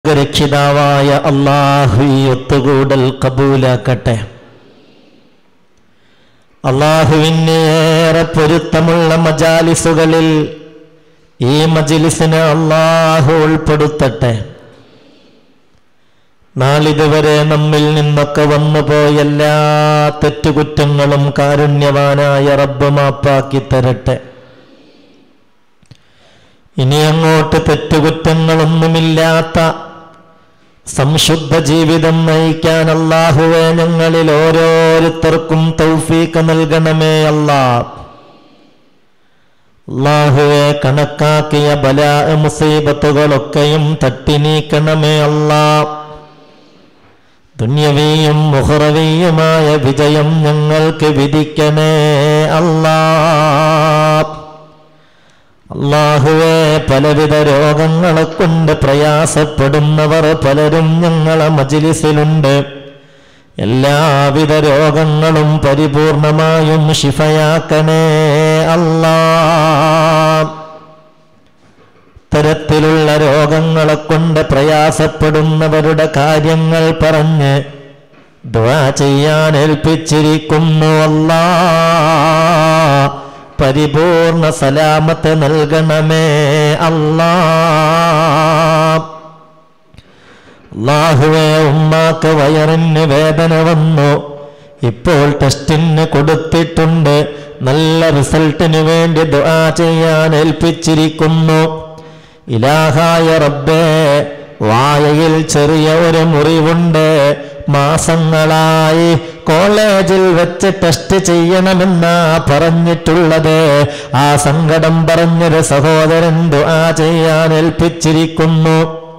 രക്ഷിതാവായ അള്ളാഹു ഈ ഒത്തുകൂടൽ കബൂലാക്കട്ടെ അള്ളാഹുവിന് ഏറെ പൊരുത്തമുള്ള മജാലിസുകളിൽ ഈ മജിലിസിനെ അള്ളാഹു ഉൾപ്പെടുത്തട്ടെ നാളിതുവരെ നമ്മിൽ നിന്നൊക്കെ വന്നുപോയ എല്ലാ തെറ്റുകുറ്റങ്ങളും കാരുണ്യവാനായ റബ്ബ് മാപ്പാക്കി തരട്ടെ ഇനി അങ്ങോട്ട് തെറ്റുകുറ്റങ്ങളൊന്നുമില്ലാത്ത സംശുദ്ധ ജീവിതം നയിക്കാൻ അള്ളാഹുവെ ഞങ്ങളിൽ ഓരോരുത്തർക്കും തൗഫീക്ക് നൽകണമേ അല്ലാ അള്ളാഹുവെ കണക്കാക്കിയ ബല മുസീബത്തുകളൊക്കെയും തട്ടി നീക്കണമേ അല്ലാ ദുന്യവീയും മുഹറവീയുമായ വിജയം ഞങ്ങൾക്ക് വിധിക്കണേ അല്ലാ അള്ളാഹുവെ പലവിധ രോഗങ്ങളെ കൊണ്ട് പ്രയാസപ്പെടുന്നവർ പലരും ഞങ്ങളെ മജിലിസിലുണ്ട് എല്ലാവിധ രോഗങ്ങളും പരിപൂർണമായും ശിഫയാക്കണേ അല്ലാ തരത്തിലുള്ള രോഗങ്ങളെ കൊണ്ട് പ്രയാസപ്പെടുന്നവരുടെ കാര്യങ്ങൾ പറഞ്ഞ് ദ്വാ ചെയ്യാൻ ഏൽപ്പിച്ചിരിക്കുന്നു അല്ലാ പരിപൂർണ സലാമത്ത് നൽകണമേ അല്ലാ അള്ളാഹുവെ ഉമ്മാക്ക് വയറിന് വേദന വന്നു ഇപ്പോൾ ടെസ്റ്റിന് കൊടുത്തിട്ടുണ്ട് നല്ല റിസൾട്ടിന് വേണ്ടി ദുആ ചെയ്യാൻ ഏൽപ്പിച്ചിരിക്കുന്നു ഇലാഹായ റബ്ബേ വായയിൽ ചെറിയ ഒരു മുറിവുണ്ട് മാസങ്ങളായി കോളേജിൽ വെച്ച് ടെസ്റ്റ് ചെയ്യണമെന്നാ പറഞ്ഞിട്ടുള്ളത് ആ സങ്കടം പറഞ്ഞൊരു സഹോദരൻ ദുആ ചെയ്യാൻ ഏൽപ്പിച്ചിരിക്കുന്നു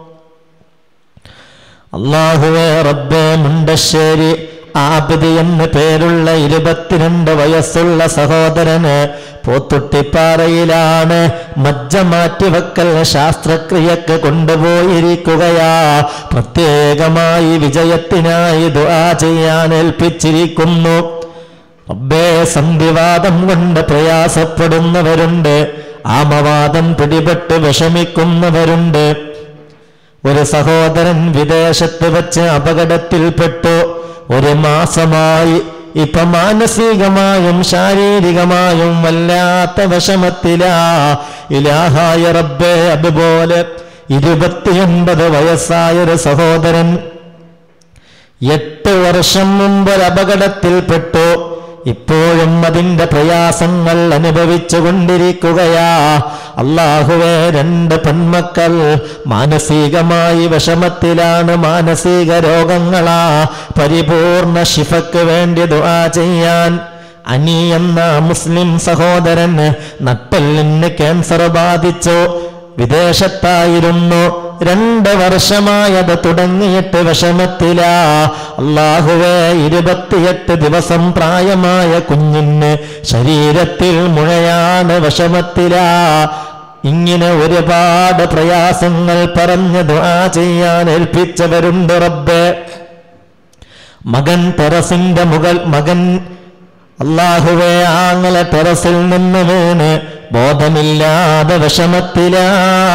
അള്ളാഹുവേ റബ്ബേ മുണ്ടശ്ശേരി ആബിദ് എന്ന് പേരുള്ള ഇരുപത്തിരണ്ട് വയസ്സുള്ള സഹോദരന് പോത്തുട്ടിപ്പാറയിലാണ് മജ്ജ മാറ്റിവെക്കൽ ശാസ്ത്രക്രിയക്ക് കൊണ്ടുപോയിരിക്കുകയാ പ്രത്യേകമായി വിജയത്തിനായി ദുആ ചെയ്യാൻ ഏൽപ്പിച്ചിരിക്കുന്നു റബ്ബേ സന്ധിവാദം കൊണ്ട് പ്രയാസപ്പെടുന്നവരുണ്ട് ആമവാദം പിടിപെട്ട് വിഷമിക്കുന്നവരുണ്ട് ഒരു സഹോദരൻ വിദേശത്ത് വെച്ച് അപകടത്തിൽപ്പെട്ടു ഒരു മാസമായി ഇപ്പൊ മാനസികമായും ശാരീരികമായും വല്ലാത്ത വിഷമത്തിലാ ഇലാഹായ റബ്ബേ അതുപോലെ ഇരുപത്തിയൊൻപത് വയസ്സായൊരു സഹോദരൻ എട്ട് വർഷം മുമ്പ് ഒരു അപകടത്തിൽപ്പെട്ടു ഇപ്പോഴും അതിന്റെ പ്രയാസങ്ങൾ അനുഭവിച്ചു കൊണ്ടിരിക്കുകയാ അള്ളാഹുവെ രണ്ട് പെൺമക്കൾ മാനസികമായി വിഷമത്തിലാണ് മാനസിക രോഗങ്ങളാ പരിപൂർണ ശിഫക്ക് വേണ്ടി ദുആ ചെയ്യാൻ അനി എന്ന മുസ്ലിം സഹോദരന് നട്ടെല്ലിന് ക്യാൻസർ ബാധിച്ചു വിദേശത്തായിരുന്നു രണ്ട് വർഷമായത് തുടങ്ങിയിട്ട് വിഷമത്തിലാ അള്ളാഹുവേ ഇരുപത്തിയെട്ട് ദിവസം പ്രായമായ കുഞ്ഞിന് ശരീരത്തിൽ മുഴയാണ് വിഷമത്തിലാ ഇങ്ങനെ ഒരുപാട് പ്രയാസങ്ങൾ പറഞ്ഞ് ദുആ ചെയ്യാൻ ഏൽപ്പിച്ചവരുണ്ട് റബ്ബേ മകൻ ടെറസിന്റെ മുകൾ മകൻ അള്ളാഹുവെ ആങ്ങളെ ടെറസിൽ നിന്ന് വീണ് ബോധമില്ലാതെ വിഷമത്തിലാ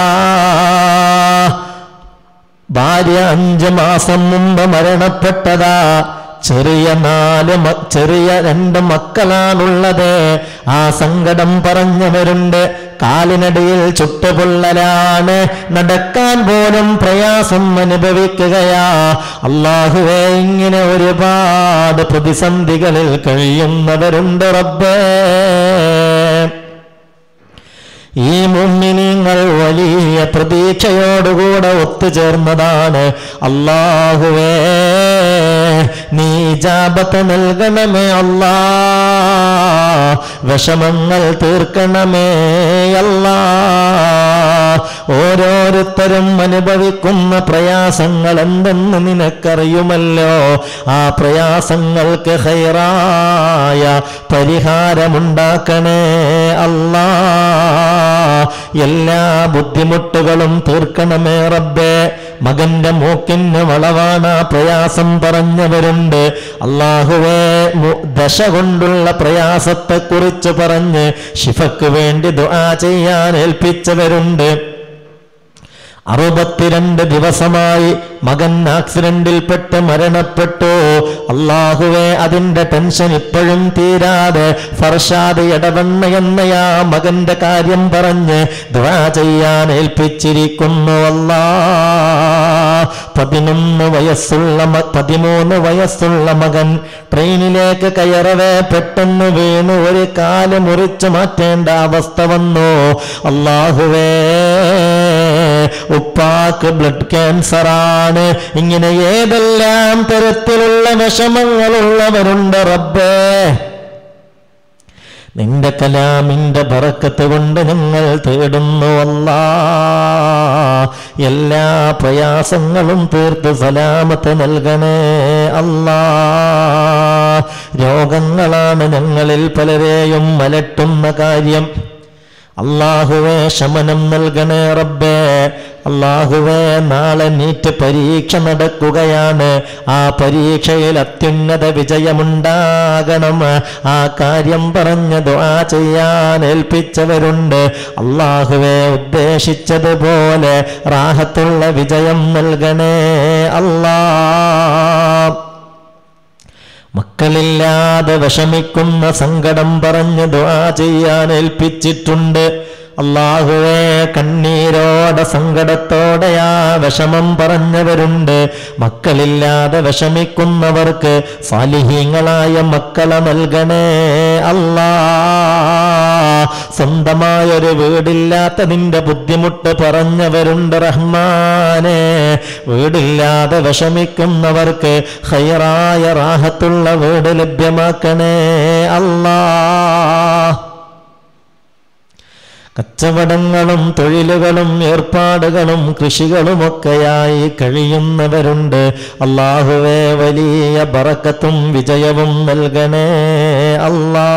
ഭാര്യ അഞ്ച് മാസം മുമ്പ് മരണപ്പെട്ടതാ ചെറിയ നാല് മ- ചെറിയ രണ്ട് മക്കളാണുള്ളത് ആ സങ്കടം പറഞ്ഞവരുണ്ട് കാലിനടിയിൽ ചുട്ടുപൊള്ളലാണ് നടക്കാൻ പോലും പ്രയാസം അനുഭവിക്കുകയാ അള്ളാഹുവെ ഇങ്ങനെ ഒരുപാട് പ്രതിസന്ധികളിൽ കഴിയുന്നവരുണ്ട് റബ്ബേ ഈ മുമ്മിനിങ്ങൾ വലിയ പ്രതീക്ഷയോടുകൂടെ ഒത്തുചേർന്നതാണ് അള്ളാഹുവേ നീ ജാപത്ത് നൽകണമേ അല്ലാ വിഷമങ്ങൾ തീർക്കണമേ അല്ലാ ഓരോരുത്തരും അനുഭവിക്കുന്ന പ്രയാസങ്ങൾ എന്തെന്ന് നിനക്കറിയുമല്ലോ ആ പ്രയാസങ്ങൾക്ക് ഹൈറായ പരിഹാരമുണ്ടാക്കണേ അല്ലാ എല്ലാ ബുദ്ധിമുട്ടുകളും തീർക്കണമേ റബ്ബേ മകന്റെ മൂക്കിന് വളവാണ് ആ പ്രയാസം പറഞ്ഞവരുണ്ട് അള്ളാഹുവേ മു- ദശ കൊണ്ടുള്ള പ്രയാസത്തെക്കുറിച്ച് പറഞ്ഞ് ശിഫക്ക് വേണ്ടി ദുആ ചെയ്യാൻ ഏൽപ്പിച്ചവരുണ്ട് അറുപത്തിരണ്ട് ദിവസമായി മകൻ ആക്സിഡന്റിൽപ്പെട്ട് മരണപ്പെട്ടു അള്ളാഹുവെ അതിന്റെ ടെൻഷൻ ഇപ്പോഴും തീരാതെ ഫർഷാദ് ഇടവണ്ണ എന്നയാ മകന്റെ കാര്യം പറഞ്ഞ് ദ്വാ ചെയ്യാൻ ഏൽപ്പിച്ചിരിക്കുന്നു അല്ലാ പതിനൊന്ന് വയസ്സുള്ള മ- പതിമൂന്ന് വയസ്സുള്ള മകൻ ട്രെയിനിലേക്ക് കയറവേ പെട്ടെന്ന് വീണ് ഒരു കാല് മുറിച്ചു മാറ്റേണ്ട അവസ്ഥ വന്നു അള്ളാഹുവേ ഉപ്പാക്ക് ബ്ലഡ് ക്യാൻസർ ആണ് ഇങ്ങനെ ഏതെല്ലാം തരത്തിലുള്ള വിഷമങ്ങളുള്ളവരുണ്ട് റബ്ബേ നിന്റെ കലാമിന്റെ ബറക്കത്ത് കൊണ്ട് ഞങ്ങൾ തേടുന്നു അല്ലാ എല്ലാ പ്രയാസങ്ങളും തീർത്ത് സലാമത്ത് നൽകണേ അല്ലാ രോഗങ്ങളാണ് ഞങ്ങളിൽ പലരെയും മലട്ടുന്ന കാര്യം അള്ളാഹുവേ ശമനം നൽകണേ റബ്ബേ അള്ളാഹുവേ നാളെ നീറ്റ് പരീക്ഷ നടക്കുകയാണ് ആ പരീക്ഷയിൽ അത്യുന്നത വിജയമുണ്ടാകണം ആ കാര്യം പറഞ്ഞ് ദുആ ചെയ്യാൻ ഏൽപ്പിച്ചവരുണ്ട് അള്ളാഹുവേ ഉദ്ദേശിച്ചതുപോലെ റാഹത്തുള്ള വിജയം നൽകണേ അല്ലാ മക്കളില്ലാതെ വിഷമിക്കുന്ന സങ്കടം പറഞ്ഞ് ദുആ ചെയ്യാൻ ഏൽപ്പിച്ചിട്ടുണ്ട് അള്ളാഹുവേ കണ്ണീരോടെ സങ്കടത്തോടെ ആ വിഷമം പറഞ്ഞവരുണ്ട് മക്കളില്ലാതെ വിഷമിക്കുന്നവർക്ക് സാലിഹീങ്ങളായ മക്കളെ നൽകണേ അല്ലാ സ്വന്തമായൊരു വീടില്ലാത്തതിന്റെ ബുദ്ധിമുട്ട് പറഞ്ഞവരുണ്ട് റഹ്മാനെ വീടില്ലാതെ വിഷമിക്കുന്നവർക്ക് ഹൈറായ റാഹത്തുള്ള വീട് ലഭ്യമാക്കണേ അല്ലാ കച്ചവടങ്ങളും തൊഴിലുകളും ഏർപ്പാടുകളും കൃഷികളുമൊക്കെയായി കഴിയുന്നവരുണ്ട് അള്ളാഹുവേ വലിയ ബറക്കത്തും വിജയവും നൽകണേ അല്ലാ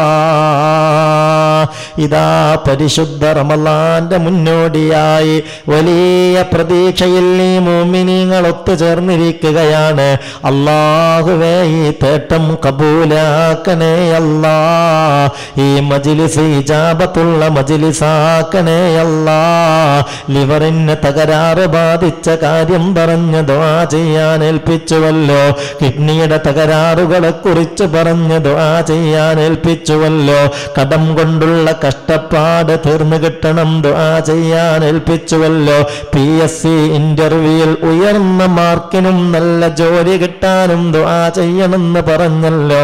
ഇതാ പരിശുദ്ധ റമലാന്റെ മുന്നോടിയായി വലിയ പ്രതീക്ഷയിൽ ഈ മോമിനിങ്ങൾ ഒത്തുചേർന്നിരിക്കുകയാണ് അള്ളാഹുവേ ഈ തേട്ടം കബൂലാക്കണേ അല്ലാ ഈ മജിലിസ് ഇജാബത്തുള്ള മജിലിസാക്കണേ അല്ലാ ലിവറിന് തകരാറ് ബാധിച്ച കാര്യം പറഞ്ഞ് ദുആ ചെയ്യാൻ ഏൽപ്പിച്ചുവല്ലോ കിഡ്നിയുടെ തകരാറുകളെ കുറിച്ച് പറഞ്ഞ് ദുആ ചെയ്യാൻ ഏൽപ്പിച്ചുവല്ലോ കടം കൊണ്ടുള്ള കഷ്ടപ്പാട് തീർന്നു കിട്ടണം ദുആ ചെയ്യാൻ ഏൽപ്പിച്ചുവല്ലോ പി എസ് സി ഇന്റർവ്യൂവിൽ ഉയർന്ന മാർക്കിനും നല്ല ജോലി കിട്ടാനും ദുആ ചെയ്യണമെന്ന് പറഞ്ഞല്ലോ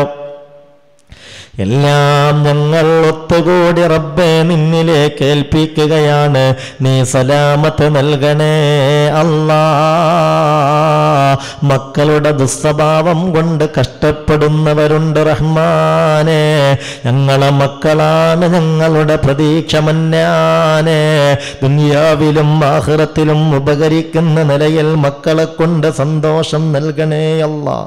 എല്ലാം ഞങ്ങൾ ഒത്തുകൂടി റബ്ബെ നിന്നിലേക്ക് ഏൽപ്പിക്കുകയാണ് നീ സലാമത്ത് നൽകണേ അല്ലാ മക്കളുടെ ദുസ്വഭാവം കൊണ്ട് കഷ്ടപ്പെടുന്നവരുണ്ട് റഹ്മാനെ ഞങ്ങളെ മക്കളാണ് ഞങ്ങളുടെ പ്രതീക്ഷ മന്നാനെ ദുനിയാവിലും ആഹ്റത്തിലും ഉപകരിക്കുന്ന നിലയിൽ മക്കളെ കൊണ്ട് സന്തോഷം നൽകണേ അല്ലാ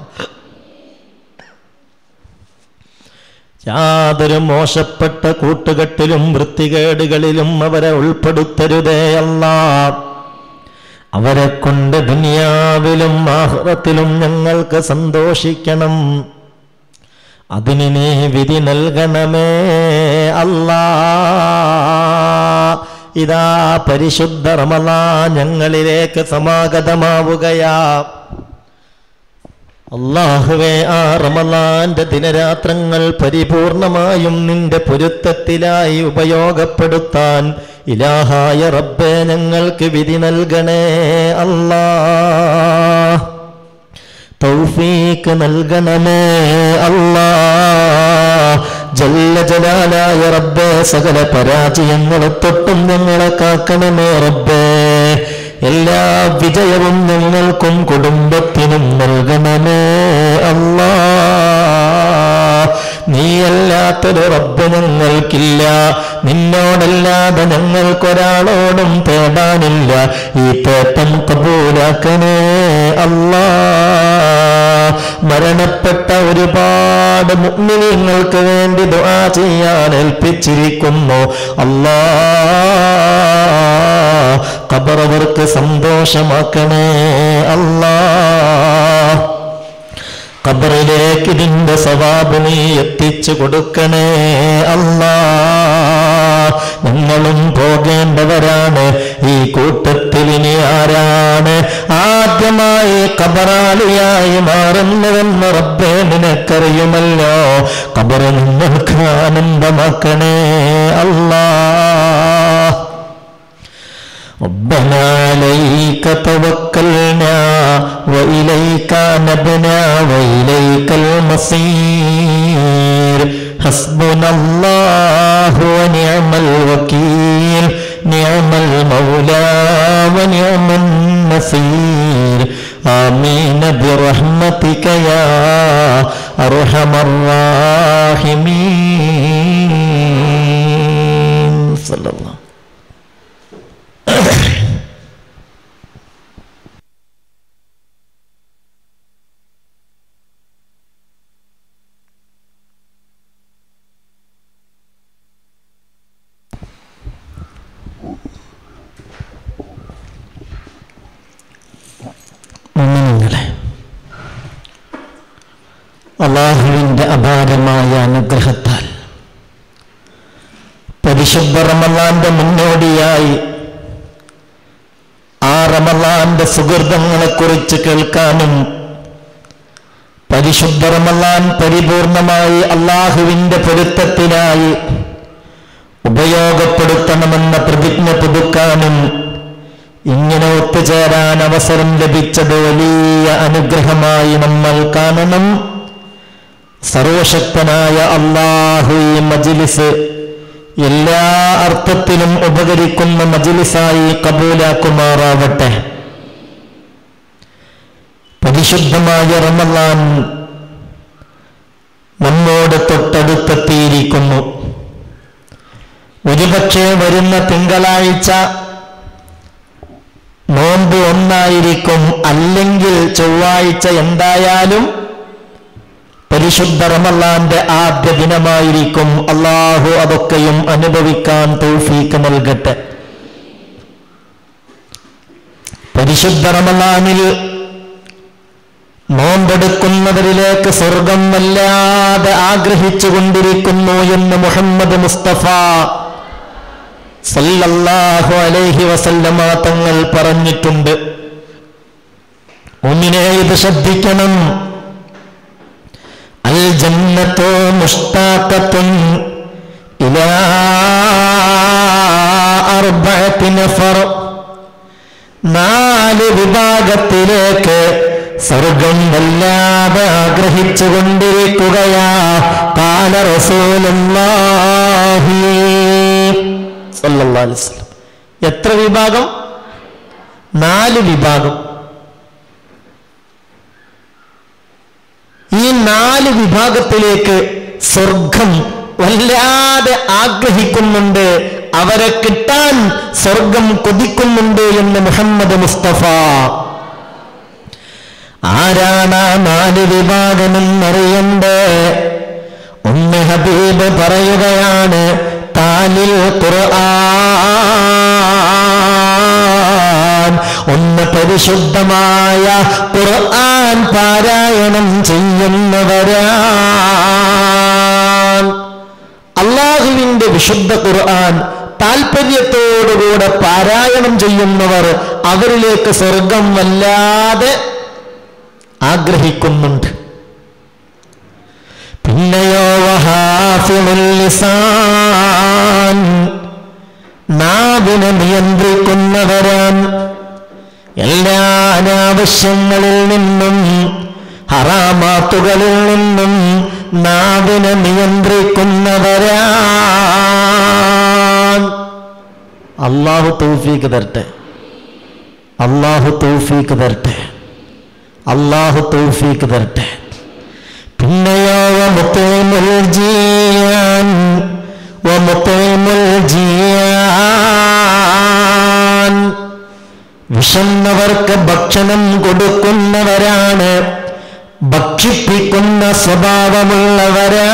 യാതൊരു മോശപ്പെട്ട കൂട്ടുകെട്ടിലും വൃത്തികേടുകളിലും അവരെ ഉൾപ്പെടുത്തരുതേ അല്ല അവരെ കൊണ്ട് ദുനിയാവിലും ആഹ്റത്തിലും ഞങ്ങൾക്ക് സന്തോഷിക്കണം അതിന് നീ വിധി നൽകണമേ അല്ലാ ഇതാ പരിശുദ്ധ റമലാ ഞങ്ങളിലേക്ക് സമാഗതമാവുകയാ അള്ളാഹുവേ ആ റമലാന്റെ ദിനരാത്രങ്ങൾ പരിപൂർണമായും നിന്റെ പൊരുത്തത്തിലായി ഉപയോഗപ്പെടുത്താൻ ഇലാഹായ റബ്ബെ ഞങ്ങൾക്ക് വിധി നൽകണേ അല്ലാ തൗഫീക്ക് നൽകണമേ അല്ലാ ജല്ല ജലാലായ റബ്ബെ സകല പരാജയങ്ങളെ തൊട്ടും ഞങ്ങളെ കാക്കണമേ റബ്ബേ എല്ലാ വിജയവും ഞങ്ങൾക്കും കുടുംബത്തിനും നൽകണമേ അല്ലാ നീയല്ലാത്തൊരു റബ്ബ് ഞങ്ങൾക്കില്ല നിന്നോടല്ലാതെ ഞങ്ങൾക്കൊരാളോടും തേടാനില്ല ഈ തേട്ടം കബൂലാക്കണേ അല്ലാ മരണപ്പെട്ട ഒരുപാട് മുഗ്മിനിങ്ങൾക്ക് വേണ്ടി ദുആ ചെയ്യാൻ ഏൽപ്പിച്ചിരിക്കുന്നു അല്ലാ ഖബറവർക്ക് സന്തോഷമാക്കണേ അല്ലാ ഖബറിലേക്ക് ഇതിന്റെ സവാബ് നീ എത്തിച്ചു കൊടുക്കണേ അല്ലാ ഞങ്ങളും പോകേണ്ടവരാണ് ഈ കൂട്ടത്തിൽ ഇനി ആരാണ് ആദ്യമായി കബറാളിയായി മാറുന്നതെന്ന് റബ്ബേ നിനക്കറിയുമല്ലോ കബർ നിങ്ങൾക്ക് ആനന്ദമാക്കണേ അല്ലാ ربنا عليك توكلنا وإليك نبنا وإليك المصير حسبنا الله ونعم الوكيل نعم المولى ونعم النصير آمين برحمتك يا أرحم الراحمين صلى الله മുഅ്മിനീങ്ങളെ അള്ളാഹുവിൻ്റെ അപാരമായ അനുഗ്രഹത്താൽ പരിശുദ്ധ റമലാന്റെ മുന്നോടിയായി ആ റമലാന്റെ സുഹൃതങ്ങളെക്കുറിച്ച് കേൾക്കാനും പരിശുദ്ധ റമലാൻ പരിപൂർണമായി അള്ളാഹുവിൻ്റെ പൊരുത്തത്തിനായി ഉപയോഗപ്പെടുത്തണമെന്ന പ്രതിജ്ഞ പുതുക്കാനും ഇങ്ങനെ ഒത്തുചേരാൻ അവസരം ലഭിച്ചത് വലിയ അനുഗ്രഹമായി നമ്മൾ കാണണം സർവശക്തനായ അള്ളാഹു ഈ മജിലിസ് എല്ലാ അർത്ഥത്തിലും ഉപകരിക്കുന്ന മജിലിസായി കബൂലാക്കുമാറാവട്ടെ പരിശുദ്ധമായ റമലാൻ നമ്മോട് തൊട്ടടുത്തെത്തിയിരിക്കുന്നു ഒരുപക്ഷെ വരുന്ന തിങ്കളാഴ്ച നോമ്പ് ഒന്നായിരിക്കും അല്ലെങ്കിൽ ചൊവ്വാഴ്ച എന്തായാലും പരിശുദ്ധ റമല്ലാന്റെ ആദ്യ ദിനമായിരിക്കും അള്ളാഹു അതൊക്കെയും അനുഭവിക്കാൻ തൗഫീക്ക് നൽകട്ടെ പരിശുദ്ധ റമലാനിൽ നോമ്പെടുക്കുന്നവരിലേക്ക് സ്വർഗം വല്ലാതെ ആഗ്രഹിച്ചു കൊണ്ടിരിക്കുന്നു എന്ന് മുഹമ്മദ് മുസ്തഫ സല്ലല്ലാഹു അലൈഹി വസല്ലമ തങ്ങൾ പറഞ്ഞിട്ടുണ്ട് ഒന്നിനെ ഇത് ശ്രദ്ധിക്കണം അൽ ജന്നത്തോ മുഷ്താഖത്തുൻ ഇലാ അർബഅത്തി നഫർ നാല് വിഭാഗത്തിലേക്ക് സ്വർഗം വല്ലാതെ ആഗ്രഹിച്ചു കൊണ്ടിരിക്കുകയാ കാല റസൂലുള്ളാഹി സല്ലല്ലാഹു അലൈഹി വസല്ലം എത്ര വിഭാഗം നാല് വിഭാഗം ഈ നാല് വിഭാഗത്തിലേക്ക് സ്വർഗം വല്ലാതെ ആഗ്രഹിക്കുന്നുണ്ട് അവരെ കിട്ടാൻ സ്വർഗം കൊതിക്കുന്നുണ്ട് എന്ന് മുഹമ്മദ് മുസ്തഫ ആരാണ് ആ നാല് വിഭാഗമെന്നറിയണ്ടേ ഒന്ന് ഹബീബ് പറയുകയാണ് താലിൽ ഖുർആൻ ഒന്ന് പരിശുദ്ധമായ ഖുർആൻ പാരായണം ചെയ്യുന്നവരാൻ അള്ളാഹുവിന്റെ വിശുദ്ധ ഖുർആൻ താല്പര്യത്തോടുകൂടെ പാരായണം ചെയ്യുന്നവർ അവരിലേക്ക് സ്വർഗം വല്ലാതെ ആഗ്രഹിക്കുന്നുണ്ട് പിന്നെയോ വഹാഫിളുൽ ലിസാൻ നാവിനെ നിയന്ത്രിക്കുന്നവരാൻ എല്ലാ അനാവശ്യങ്ങളിൽ നിന്നും ഹറാമാത്തുകളിൽ നിന്നും നാവിനെ നിയന്ത്രിക്കുന്നവരാൻ അള്ളാഹു തൗഫീക്ക് തരട്ടെ അള്ളാഹു തൗഫീക്ക് തരട്ടെ അള്ളാഹു തൗഫീക്ക് തരട്ടെ പിന്നെയോ വമുത്തൈമുൽ ജിയാൻ വമുത്തൈമുൽ ജിയാൻ വിശന്നവർക്ക് ഭക്ഷണം കൊടുക്കുന്നവരാണ് ഭക്ഷിപ്പിക്കുന്ന സ്വഭാവമുള്ളവരാ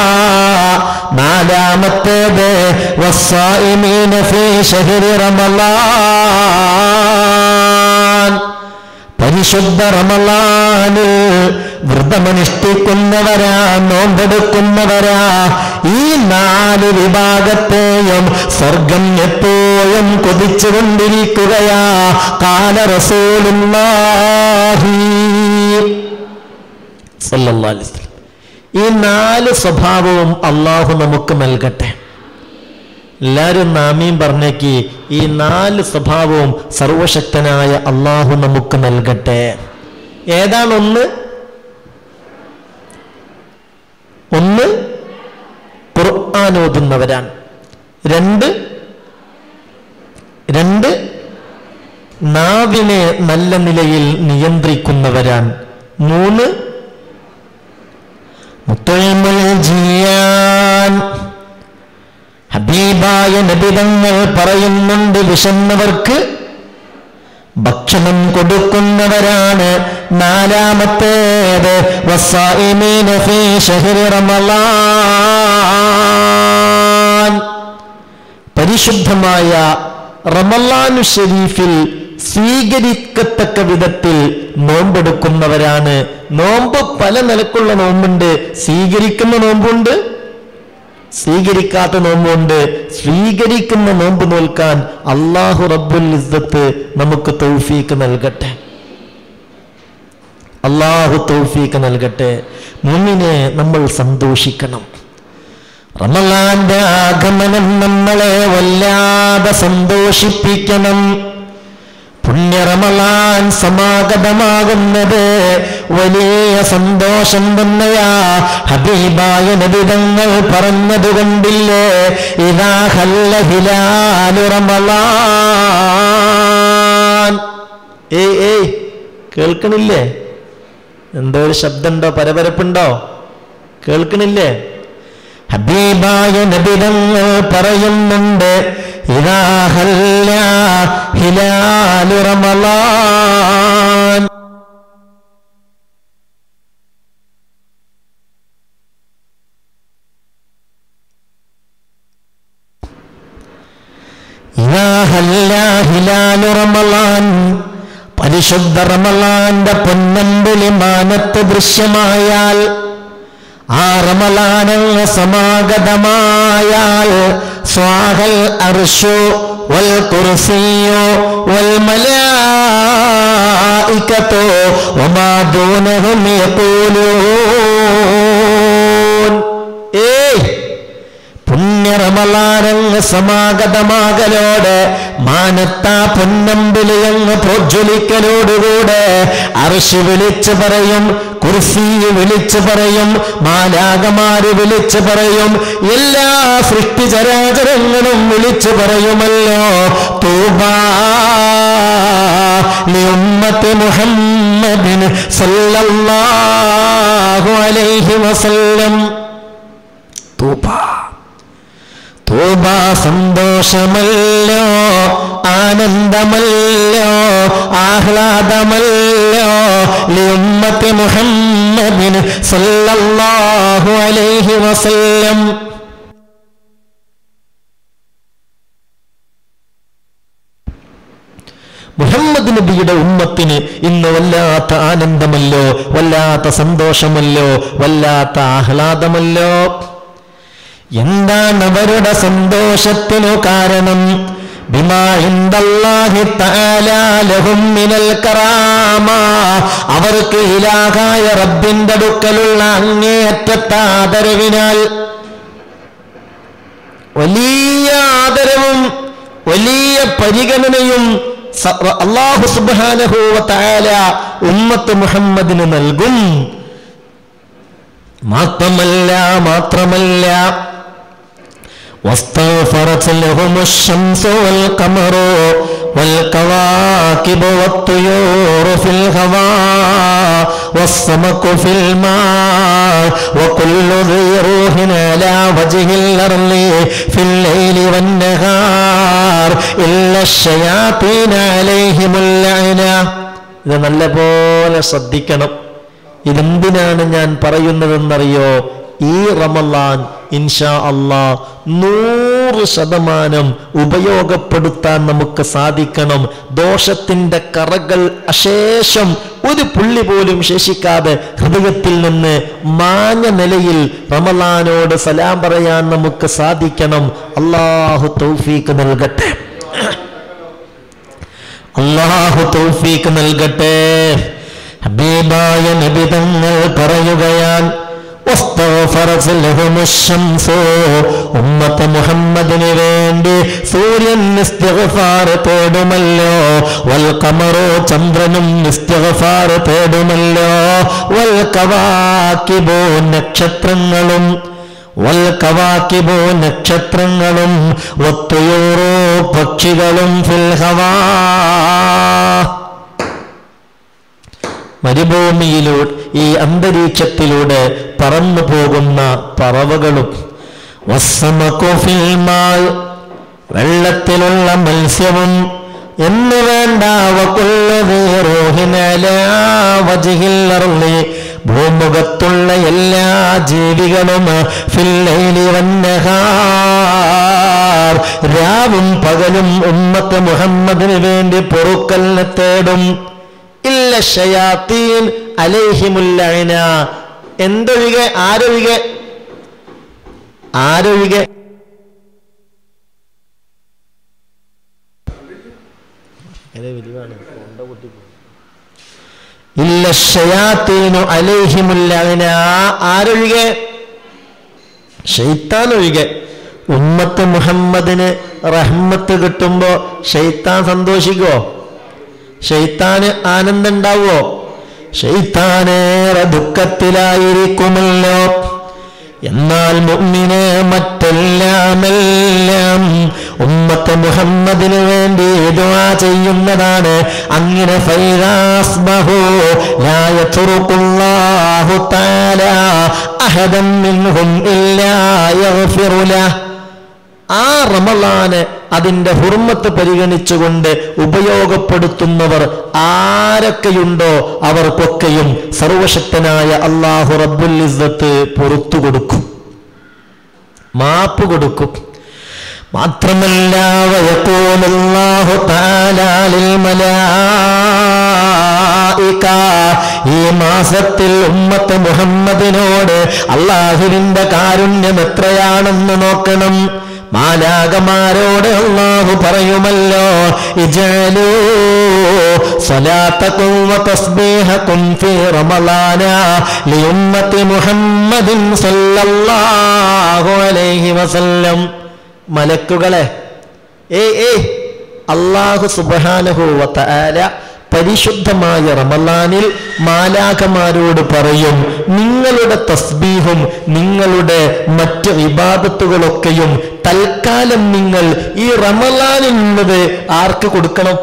നാലാമത്തേത് വസ്സായിമീന ഫീ ശഹരി റമളാൻ പരിശുദ്ധ റമളാനിൽ വ്രതമനുഷ്ഠിക്കുന്നവരാ നോമ്പെടുക്കുന്നവരാ ഈ നാല് വിഭാഗത്തെയും സ്വർഗം എപ്പോഴും കൊതിച്ചുകൊണ്ടിരിക്കുകയാ കാല റസൂലുള്ളാഹി സല്ലല്ലാഹു അലൈഹി വസല്ലം. ഈ നാല് സ്വഭാവവും അള്ളാഹു നമുക്ക് നൽകട്ടെ എല്ലാവരും നാമീം പറഞ്ഞേക്ക് ഈ നാല് സ്വഭാവവും സർവശക്തനായ അള്ളാഹു നമുക്ക് നൽകട്ടെ ഏതാണ് ഒന്ന് ഒന്ന് ഖുർആൻ ഓതുന്നവരാണ് രണ്ട് രണ്ട് നാവിനെ നല്ല നിലയിൽ നിയന്ത്രിക്കുന്നവരാണ് മൂന്ന് മുത്തഴമുൽ ജിയാൻ ഹബീബായ നബിതങ്ങൾ പറയുന്നുണ്ട് വിശന്നവർക്ക് ഭക്ഷണം കൊടുക്കുന്നവരാണ് നാലാമത്തേത് വസ്സായിമീന ഫീ ശഹ്രി റമളാൻ പരിശുദ്ധമായ റമലാനു ഷരീഫിൽ സ്വീകരിക്കത്തക്ക വിധത്തിൽ നോമ്പെടുക്കുന്നവരാണ് നോമ്പ് പല നിലക്കുള്ള നോമ്പുണ്ട് സ്വീകരിക്കുന്ന നോമ്പുണ്ട് സ്വീകരിക്കാത്ത നോമ്പുണ്ട് സ്വീകരിക്കുന്ന നോമ്പ് നോൽക്കാൻ അള്ളാഹു റബ്ബുൽ ഇസ്സത്ത് നമുക്ക് തൗഫീക്ക് നൽകട്ടെ അള്ളാഹു തൗഫീക്ക് നൽകട്ടെ മുന്നിനെ നമ്മൾ സന്തോഷിക്കണം റമലാന്റെ ആഗമനം നമ്മളെ വല്ലാതെ സന്തോഷിപ്പിക്കണം പുണ്യ റമലാൻ സമാഗതമാകുന്നത് വലിയ സന്തോഷം തന്നെയാ ഹബീബായ നബിതങ്ങൾ പറഞ്ഞതുകൊണ്ടില്ലേ ഇതാ ഹല്ല ഹിലാലു റമലാൻ ഏയ് ഏയ് കേൾക്കണില്ലേ എന്തോ ഒരു ശബ്ദമുണ്ടോ പരപരപ്പുണ്ടോ കേൾക്കണില്ലേ ഹബീബായ നബിതങ്ങൾ പറയുന്നുണ്ട് ഇതാ ഹല്ല ഹിലാലു റമളാൻ ഇതാ ഹല്ല ഹിലാലു റമളാൻ പരിശുദ്ധ റമളാന്റെ പൊന്നമ്പുലി മാനത്ത് ദൃശ്യമായാൽ ആ റമലാനങ്ങ് സമാഗതമായാൽ സ്വാഹൽ അർഷു വൽ കുർസിയോ വൽ മലായികത്തോ വമാ ദൂനഹും യഖൂലൂൻ ഏയ് പുണ്യ റമലാനങ്ങ് സമാഗതമാകലോട് മാനത്താ പൊന്നമ്പിളിയങ്ങ് പ്രോജ്വലിക്കലോടുകൂടെ അർഷ് വിളിച്ചു പറയും കുർസി വിളിച്ചു പറയും മാലാകമാര് വിളിച്ചു പറയും എല്ലാ സൃഷ്ടിചരാചരങ്ങളും വിളിച്ചു പറയുമല്ലോ തൂബാ ലിഉമ്മത്തി മുഹമ്മദിൻ സല്ലല്ലാഹു അലൈഹി വസല്ലം തൂബാ തൂബ സന്തോഷമല്ലോ ആനന്ദമല്ലോ ആഹ്ലാദമല്ലോ ലിയുമ്മത്തി മുഹമ്മദിൻ സല്ലല്ലാഹു അലൈഹി വസല്ലം മുഹമ്മദ് നബിയുടെ ഉമ്മത്തിന് ഇന്ന് വല്ലാത്ത ആനന്ദമല്ലോ വല്ലാത്ത സന്തോഷമല്ലോ വല്ലാത്ത ആഹ്ലാദമല്ലോ എന്താണ് അവരുടെ സന്തോഷത്തിനു കാരണം ബിമാ ഇൻദല്ലാഹി തആലാ ലഹും മിനൽ കറാമ അവർക്ക് ഇലാഹായ റബ്ബിന്റെ അടുക്കലുള്ള അങ്ങേയറ്റത്തെ ആദരവിനാൽ വലിയ ആദരവും വലിയ പരിഗണനയും സ- അല്ലാഹു സുബ്ഹാനഹു വ തആല ഉമ്മത്ത് മുഹമ്മദിന് നൽകും മാത്രമല്ല മാത്രമല്ല واستغفرت لهم الشمس والقمر والكواكب والطيور في الهواء والسمك في الماء وكل ذي روح على وجه الأرض في الليل والنهار إلا الشياطين عليهم اللعنة ഇത് നല്ലപോലെ ശ്രദ്ധിക്കണം ഇതെന്തിനാണ് ഞാൻ പറയുന്നതെന്നറിയോ ഈ റമലാൻ ഇൻഷാ അള്ളാ നൂറ് ശതമാനം ഉപയോഗപ്പെടുത്താൻ നമുക്ക് സാധിക്കണം ദോഷത്തിന്റെ കറകൾ അശേഷം ഒരു പുള്ളി പോലും ശേഷിക്കാതെ ഹൃദയത്തിൽ നിന്ന് മാഞ്ഞ നിലയിൽ റമലാനോട് സലാം പറയാൻ നമുക്ക് സാധിക്കണം അള്ളാഹു തൗഫീക്ക് നൽകട്ടെ അള്ളാഹു തൗഫീക്ക് നൽകട്ടെ ഹബീബായ നബിതങ്ങൾ പറയുകയാൽ واستغفرت لهم الشمس ഉമ്മത്ത് മുഹമ്മദിന് വേണ്ടി സൂര്യൻ ഇസ്തിഗ്ഫാർ തേടുമല്ലോ വൽ ഖമറു ചന്ദ്രനും ഇസ്തിഗ്ഫാർ തേടുമല്ലോ വൽ കവാകിബു നക്ഷത്രങ്ങളും വൽ കവാകിബു നക്ഷത്രങ്ങളും ഒത്തുയൂറോ പക്ഷികളും ഫിൽ ഹവാ മരുഭൂമിയിലൂടെ ഈ അന്തരീക്ഷത്തിലൂടെ പറന്നു പോകുന്ന പറവകളും വസ്സമക്കുഫിൽമാൾ വെള്ളത്തിലുള്ള മത്സ്യവും എന്ന് വേണ്ട വജിഹില്ലറുള്ളി ഭൂമുഖത്തുള്ള എല്ലാ ജീവികളും ഫില്ലൈലി വന്നഹാർ രാവും പകലും ഉമ്മത്ത് മുഹമ്മദിന് വേണ്ടി പൊറുക്കലിനെ തേടും ഇല്ല ഷയാത്തീൻ അലേഹിമുല്ലന എന്തൊഴികെ ആരൊഴികെ ആരൊഴികെ ഇല്ല ഷയാത്തീനു അലേഹിമുല്ലന ആരൊഴികെ ഷെയ്ത്താൻ ഒഴികെ ഉമ്മത്ത് മുഹമ്മദിന് റഹ്മത്ത് കിട്ടുമ്പോ ഷെയ്ത്താൻ സന്തോഷിക്കോ ഷെയ്ത്താന് ആനന്ദം ഉണ്ടാവോ ഷെയ്ത്താനേറെ ദുഃഖത്തിലായിരിക്കുമല്ലോ എന്നാൽ മുമ്മിന് മറ്റെല്ലാമെല്ലാം ഉമ്മത്ത് മുഹമ്മദിന് വേണ്ടി ദുആ ചെയ്യുന്നതാണ് അങ്ങനെ ഫൈദാസ്ബഹു ലാ യത്റുഖുല്ലാഹു തആല അഹദൻ മിൻഹും ഇല്ലാ യഗ്ഫിറു ലഹു ആ റമലാന് അതിന്റെ ഹുർമത്ത് പരിഗണിച്ചുകൊണ്ട് ഉപയോഗപ്പെടുത്തുന്നവർ ആരൊക്കെയുണ്ടോ അവർക്കൊക്കെയും സർവശക്തനായ അള്ളാഹു റബ്ബുൽ ഇസ്സത്ത് പുറത്തു കൊടുക്കും മാപ്പ് കൊടുക്കും മാത്രമല്ല വയക്കൂലല്ലാഹു താലാലിൽ മലായിക ഈ മാസത്തിൽ ഉമ്മത്ത് മുഹമ്മദിനോട് അള്ളാഹുവിന്റെ കാരുണ്യം എത്രയാണെന്ന് നോക്കണം മാലാകമാരോട് അള്ളാഹു പറയുമല്ലോ ഇജലൂ സ്വലാത്തക്കും വതസ്ബീഹക്കും ഫീ റമളാന ലിഉമ്മത്തി മുഹമ്മദിൻ സല്ലല്ലാഹു അലൈഹി വസല്ലം മലക്കുകളെ ഏയ് ഏയ് അള്ളാഹു സുബ്ഹാനഹു വതആല പരിശുദ്ധമായ റമലാനിൽ മാലാഖമാരോട് പറയും നിങ്ങളുടെ തസ്ബീഹും നിങ്ങളുടെ മറ്റ് വിവാദത്തുകളൊക്കെയും തൽക്കാലം നിങ്ങൾ ഈ റമലാനിൽ നിന്നത് ആർക്ക് കൊടുക്കണം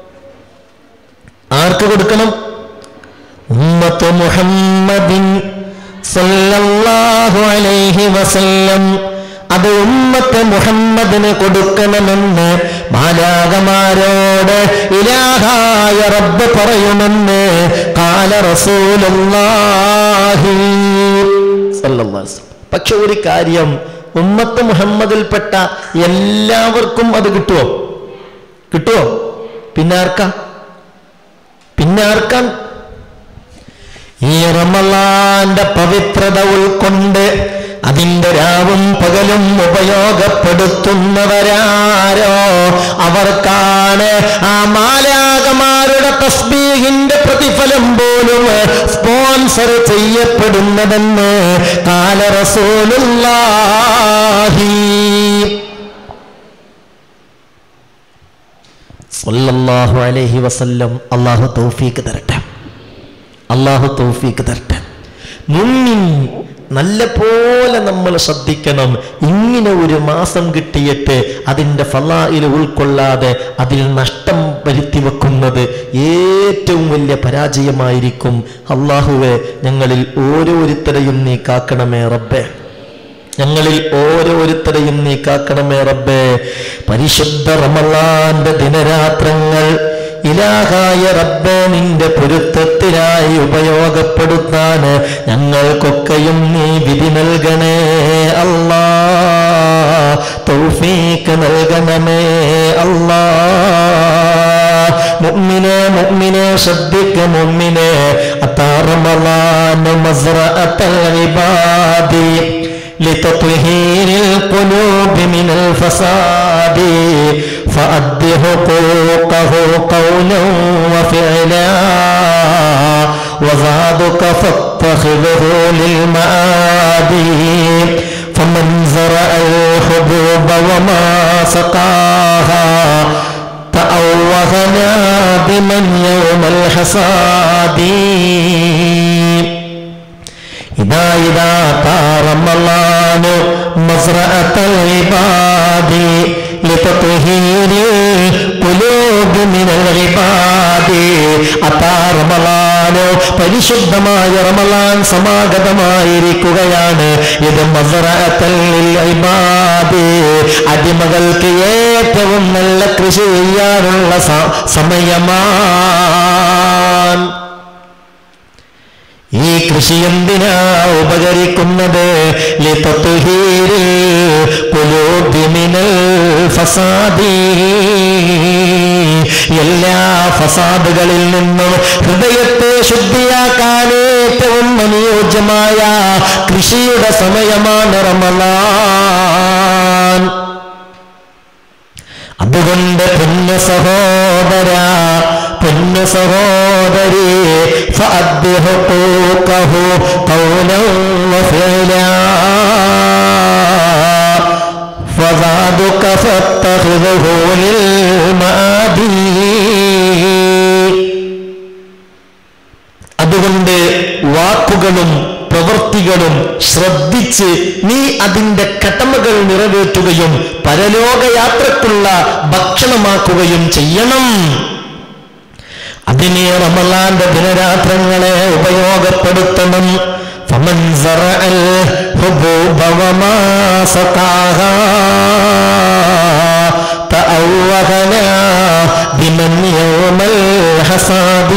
ആർക്ക് കൊടുക്കണം ഉമ്മത്ത് മുഹമ്മദിൻ സല്ലല്ലാഹു അലൈഹി വസല്ലം അത് ഉമ്മത്ത് മുഹമ്മദിന് കൊടുക്കണമെന്ന് മാലാകമാരോട് ഇലാഹായ റബ്ബ് പറയുമെന്ന് കാല റസൂലുള്ളാഹി സല്ലല്ലാഹു അലൈഹി വസല്ലം. പക്ഷെ ഒരു കാര്യം ഉമ്മത്ത് മുഹമ്മദിൽപ്പെട്ട എല്ലാവർക്കും അത് കിട്ടുമോ കിട്ടുമോ പിന്നെ ആർക്കാ പിന്നെ ആർക്കാൻ ഈ റമലാന്റെ പവിത്രത ഉൾക്കൊണ്ട് അതിന്റെ രാവും പകലും ഉപയോഗപ്പെടുത്തുന്നവരാരോ അവർക്കാണ് ആ മാലാകമാരുടെ തസ്ബീഹിന്റെ പ്രതിഫലം പോലും സ്പോൺസർ ചെയ്യപ്പെടുന്നതെന്ന് കാല റസൂലുള്ളാഹി സല്ലല്ലാഹു അലൈഹി വസല്ലം അള്ളാഹു തൗഫീക്ക് തരട്ടെ അള്ളാഹു തൗഫീക്ക് തരട്ടെ മുന്നിൽ നല്ല പോലെ നമ്മൾ ശ്രദ്ധിക്കണം ഇങ്ങനെ ഒരു മാസം കിട്ടിയിട്ട് അതിൻ്റെ ഫലായിൽ ഉൾക്കൊള്ളാതെ അതിൽ നഷ്ടം വരുത്തി വെക്കുന്നത് ഏറ്റവും വലിയ പരാജയമായിരിക്കും അള്ളാഹുവെ ഞങ്ങളിൽ ഓരോരുത്തരെയും നീ കാക്കണമേ റബ്ബേ ഞങ്ങളിൽ ഓരോരുത്തരെയും നീ കാക്കണമേ റബ്ബേ പരിശുദ്ധ റമലാന്റെ ദിനരാത്രങ്ങൾ ഇലാഹായ റബ്ബേ നിന്റെ പൊരുത്തത്തിനായി ഉപയോഗപ്പെടുത്താൻ ഞങ്ങൾക്കൊക്കെയും നീ വിധി നൽകണേ അല്ലാ തൗഫീക്ക് നൽകണമേ അല്ലാ മുഅ്മിനെ മുഅ്മിനെ ശ്രദ്ധിക്ക മുഅ്മിനെ അതാറമളാന മസ്റഅത്തൽ ഇബാദി لتطهير القلوب من الفساد فأد حقوقه قولا وفعلا وزادك فاتخذه للمآدي فمن زرع الحبوب وما سقاها تأوهنا بمن يوم الحصاد إذا إذا طار رمضان مزرعة العباد لتطهير القلوب من العباد أتى رمضان പരിശുദ്ധമായ റമലാൻ സമാഗതമായിരിക്കുകയാണ് ഇത് മസറഅത്തൽ ഇബാദ് അടിമകൾക്ക് ഏറ്റവും നല്ല കൃഷി ചെയ്യാനുള്ള സ- സമയമാണ് ഈ കൃഷി എന്തിനാ ഉപകരിക്കുന്നത് ലിതത്ഹീരി ഖുലൂബി മിനൽ ഫസാദി എല്ലാ ഫസാദുകളിൽ നിന്നും ഹൃദയത്തെ ശുദ്ധിയാക്കാൻ ഏറ്റവും അനുയോജ്യമായ കൃഷിയുടെ സമയമാണ് റമലാൻ അതുകൊണ്ട് പുണ്യ സഹോദര പുണ്യ സഹോദരി ഫഅദ്ദി ഹുഖൂഖഹു ഖൗലൻ വഫിഅലാ ഫസാദുക ഫത്തഖിദുഹു ലിൽമാദി അതുകൊണ്ട് വാക്കുകളും പ്രവൃത്തികളും ശ്രദ്ധിച്ച് നീ അതിന്റെ കടമകൾ നിറവേറ്റുകയും പരലോകയാത്രക്കുള്ള ഭക്ഷണമാക്കുകയും ചെയ്യണം അതിനെ റമലാന്റെ ദിനരാത്രങ്ങളെ ഉപയോഗപ്പെടുത്തണം فمن زرع الحبوب وما سقاها تأوهنا بمن يوم الحصاد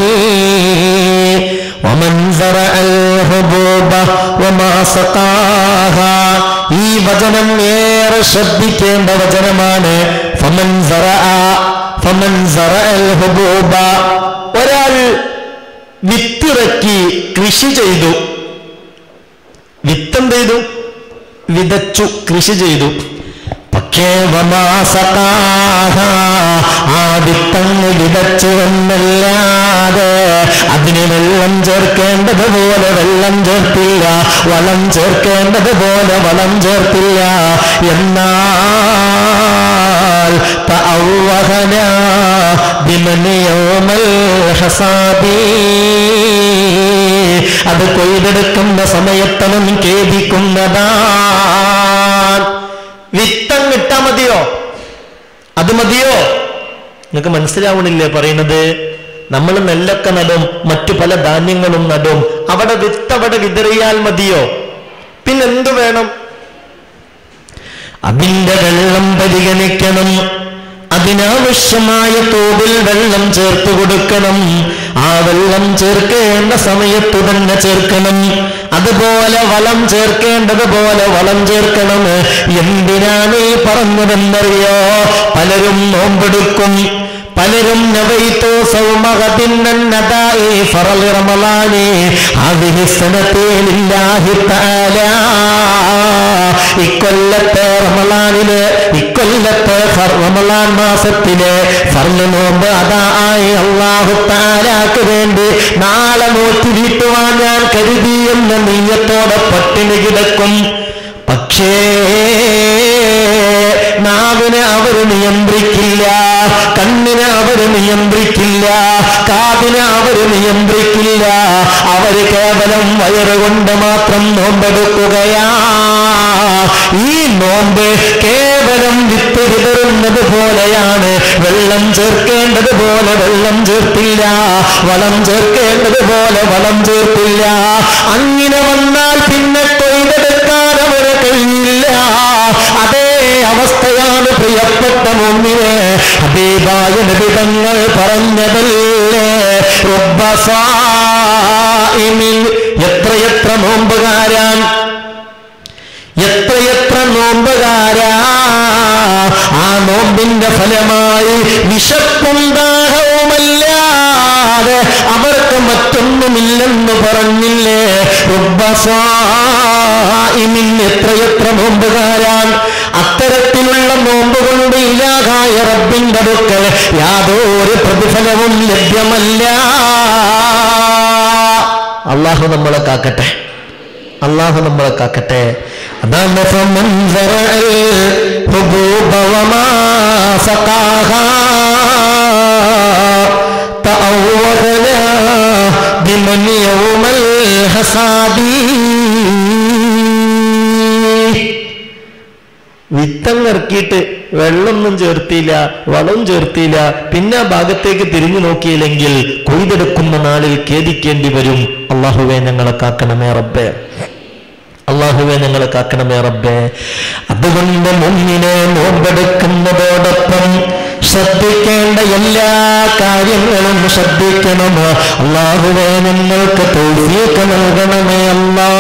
ومن زرع الحبوب وما سقاها ഈ വചനം ഏറെ ശ്രദ്ധിക്കേണ്ട വചനമാണ് ഫമൻ സറഅ ഫമൻ സറഅൽ ഹുബൂബ ഒരാൾ വിത്തിറക്കി കൃഷി ചെയ്തു വിത്തെന്ത് ചെയ്തു വിതച്ചു കൃഷി ചെയ്തു പക്ഷേ വമാസകാഹ ആ വിത്തങ്ങ് വിതച്ചു എന്നല്ലാതെ അതിന് വെള്ളം ചേർക്കേണ്ടതുപോലെ വെള്ളം ചേർത്തില്ല വളം ചേർക്കേണ്ടതുപോലെ വളം ചേർത്തില്ല എന്നാൽ തഅവ്വഹന ബിമൻ യൗമൽ ഹസാബി അത് കൊയ്തെടുക്കുന്ന സമയത്തവൻ ഖേദിക്കുന്നതാണ് വിത്തം കിട്ടാ മതിയോ അത് മതിയോ നിങ്ങൾക്ക് മനസ്സിലാവണില്ലേ പറയുന്നത് നമ്മൾ നെല്ലൊക്കെ നടും മറ്റു പല ധാന്യങ്ങളും നടും അവിടെ വിത്ത് അവിടെ വിതറിയാൽ മതിയോ പിന്നെന്തു വേണം അതിന്റെ വെള്ളം പരിഗണിക്കണം അതിനാവശ്യമായ തോതിൽ വെള്ളം ചേർത്ത് കൊടുക്കണം ആ വെള്ളം ചേർക്കേണ്ട സമയത്ത് തന്നെ ചേർക്കണം അതുപോലെ വളം ചേർക്കേണ്ടതുപോലെ വളം ചേർക്കണം എന്തിനാണ് ഈ പറഞ്ഞതെന്നറിയോ പലരും നോമ്പെടുക്കും പലരും നവൈത്തോ സൗമഹത്തിന്നതായി ഫറൽ റമളാനി ഹാദിഹി സനത്തെ ലില്ലാഹി തആല ഇക്കൊല്ലത്തെ റമളാനില് ഇക്കൊല്ലത്തെ ഫർ- റമളാൻ മാസത്തിലെ ഫർള് നോമ്പ് അതായി അള്ളാഹു താലാക്ക് വേണ്ടി നാളെ നോക്കി വീട്ടുവാൻ ഞാൻ കരുതി എന്ന നീയത്തോടെ പട്ടിണി കിടക്കും പക്ഷേ നാവിനെ അവർ നിയന്ത്രിക്കില്ല കണ്ണിനെ അവർ നിയന്ത്രിക്കില്ല കാതിനെ അവർ നിയന്ത്രിക്കില്ല അവര് കേവലം വയറുകൊണ്ട് മാത്രം നോമ്പെടുക്കുകയാ ഈ നോമ്പ് കേവലം വിത്ത് വിതറുന്നത് പോലെയാണ് വെള്ളം ചേർക്കേണ്ടത് പോലെ വെള്ളം ചേർത്തില്ല വളം ചേർക്കേണ്ടത് പോലെ വളം ചേർത്തില്ല അങ്ങനെ വന്നാൽ പിന്നെ കൊയ്തെടുക്കാൻ അവരെ കഴിയില്ല അതേ അവസ്ഥയാണ് പ്രിയപ്പെട്ട മുന്നിനെ ഹബീബായ നിബിതങ്ങൾ പറഞ്ഞതല്ലേ റബ്ബസായിമിൽ എത്രയെത്ര നോമ്പുകാരാൻ നോമ്പുകാരാ ആ നോമ്പിന്റെ ഫലമായി വിശപ്പും ദാഹവുമല്ലാതെ അവർക്ക് മറ്റൊന്നുമില്ലെന്ന് പറഞ്ഞില്ലേ റുബ്ബസായിമിൻ എത്രയെത്ര നോമ്പുകാരാൻ അത്തരത്തിലുള്ള നോമ്പ് കൊണ്ട് ഇലാകായ റബ്ബിന്റെ അടുക്കൽ യാതൊരു പ്രതിഫലവും ലഭ്യമല്ല അള്ളാഹു നമ്മളെ കാക്കട്ടെ അള്ളാഹു നമ്മളെ കാക്കട്ടെ അതാണ് فمن زرع الحبوب وما سقاها تأوهنا بمن يوم الحصاد വിത്തങ്ങിറക്കിയിട്ട് വെള്ളമൊന്നും ചേർത്തിയില്ല വളം ചേർത്തിയില്ല പിന്നെ ആ ഭാഗത്തേക്ക് തിരിഞ്ഞു നോക്കിയില്ലെങ്കിൽ കൊയ്തെടുക്കുന്ന നാളിൽ ഖേദിക്കേണ്ടി വരും അള്ളാഹുവെ ഞങ്ങളെ കാക്കണമേ റബ്ബേ അള്ളാഹുവെ ഞങ്ങളെ കാക്കണമേ റബ്ബേ അതുകൊണ്ട് മുന്നിനെ നോമ്പെടുക്കുന്നതോടൊപ്പം ശ്രദ്ധിക്കേണ്ട എല്ലാ കാര്യങ്ങളും ശ്രദ്ധിക്കണം അള്ളാഹുവെ ഞങ്ങൾക്ക് തൗഫീഖ് നൽകണമേ അല്ലാ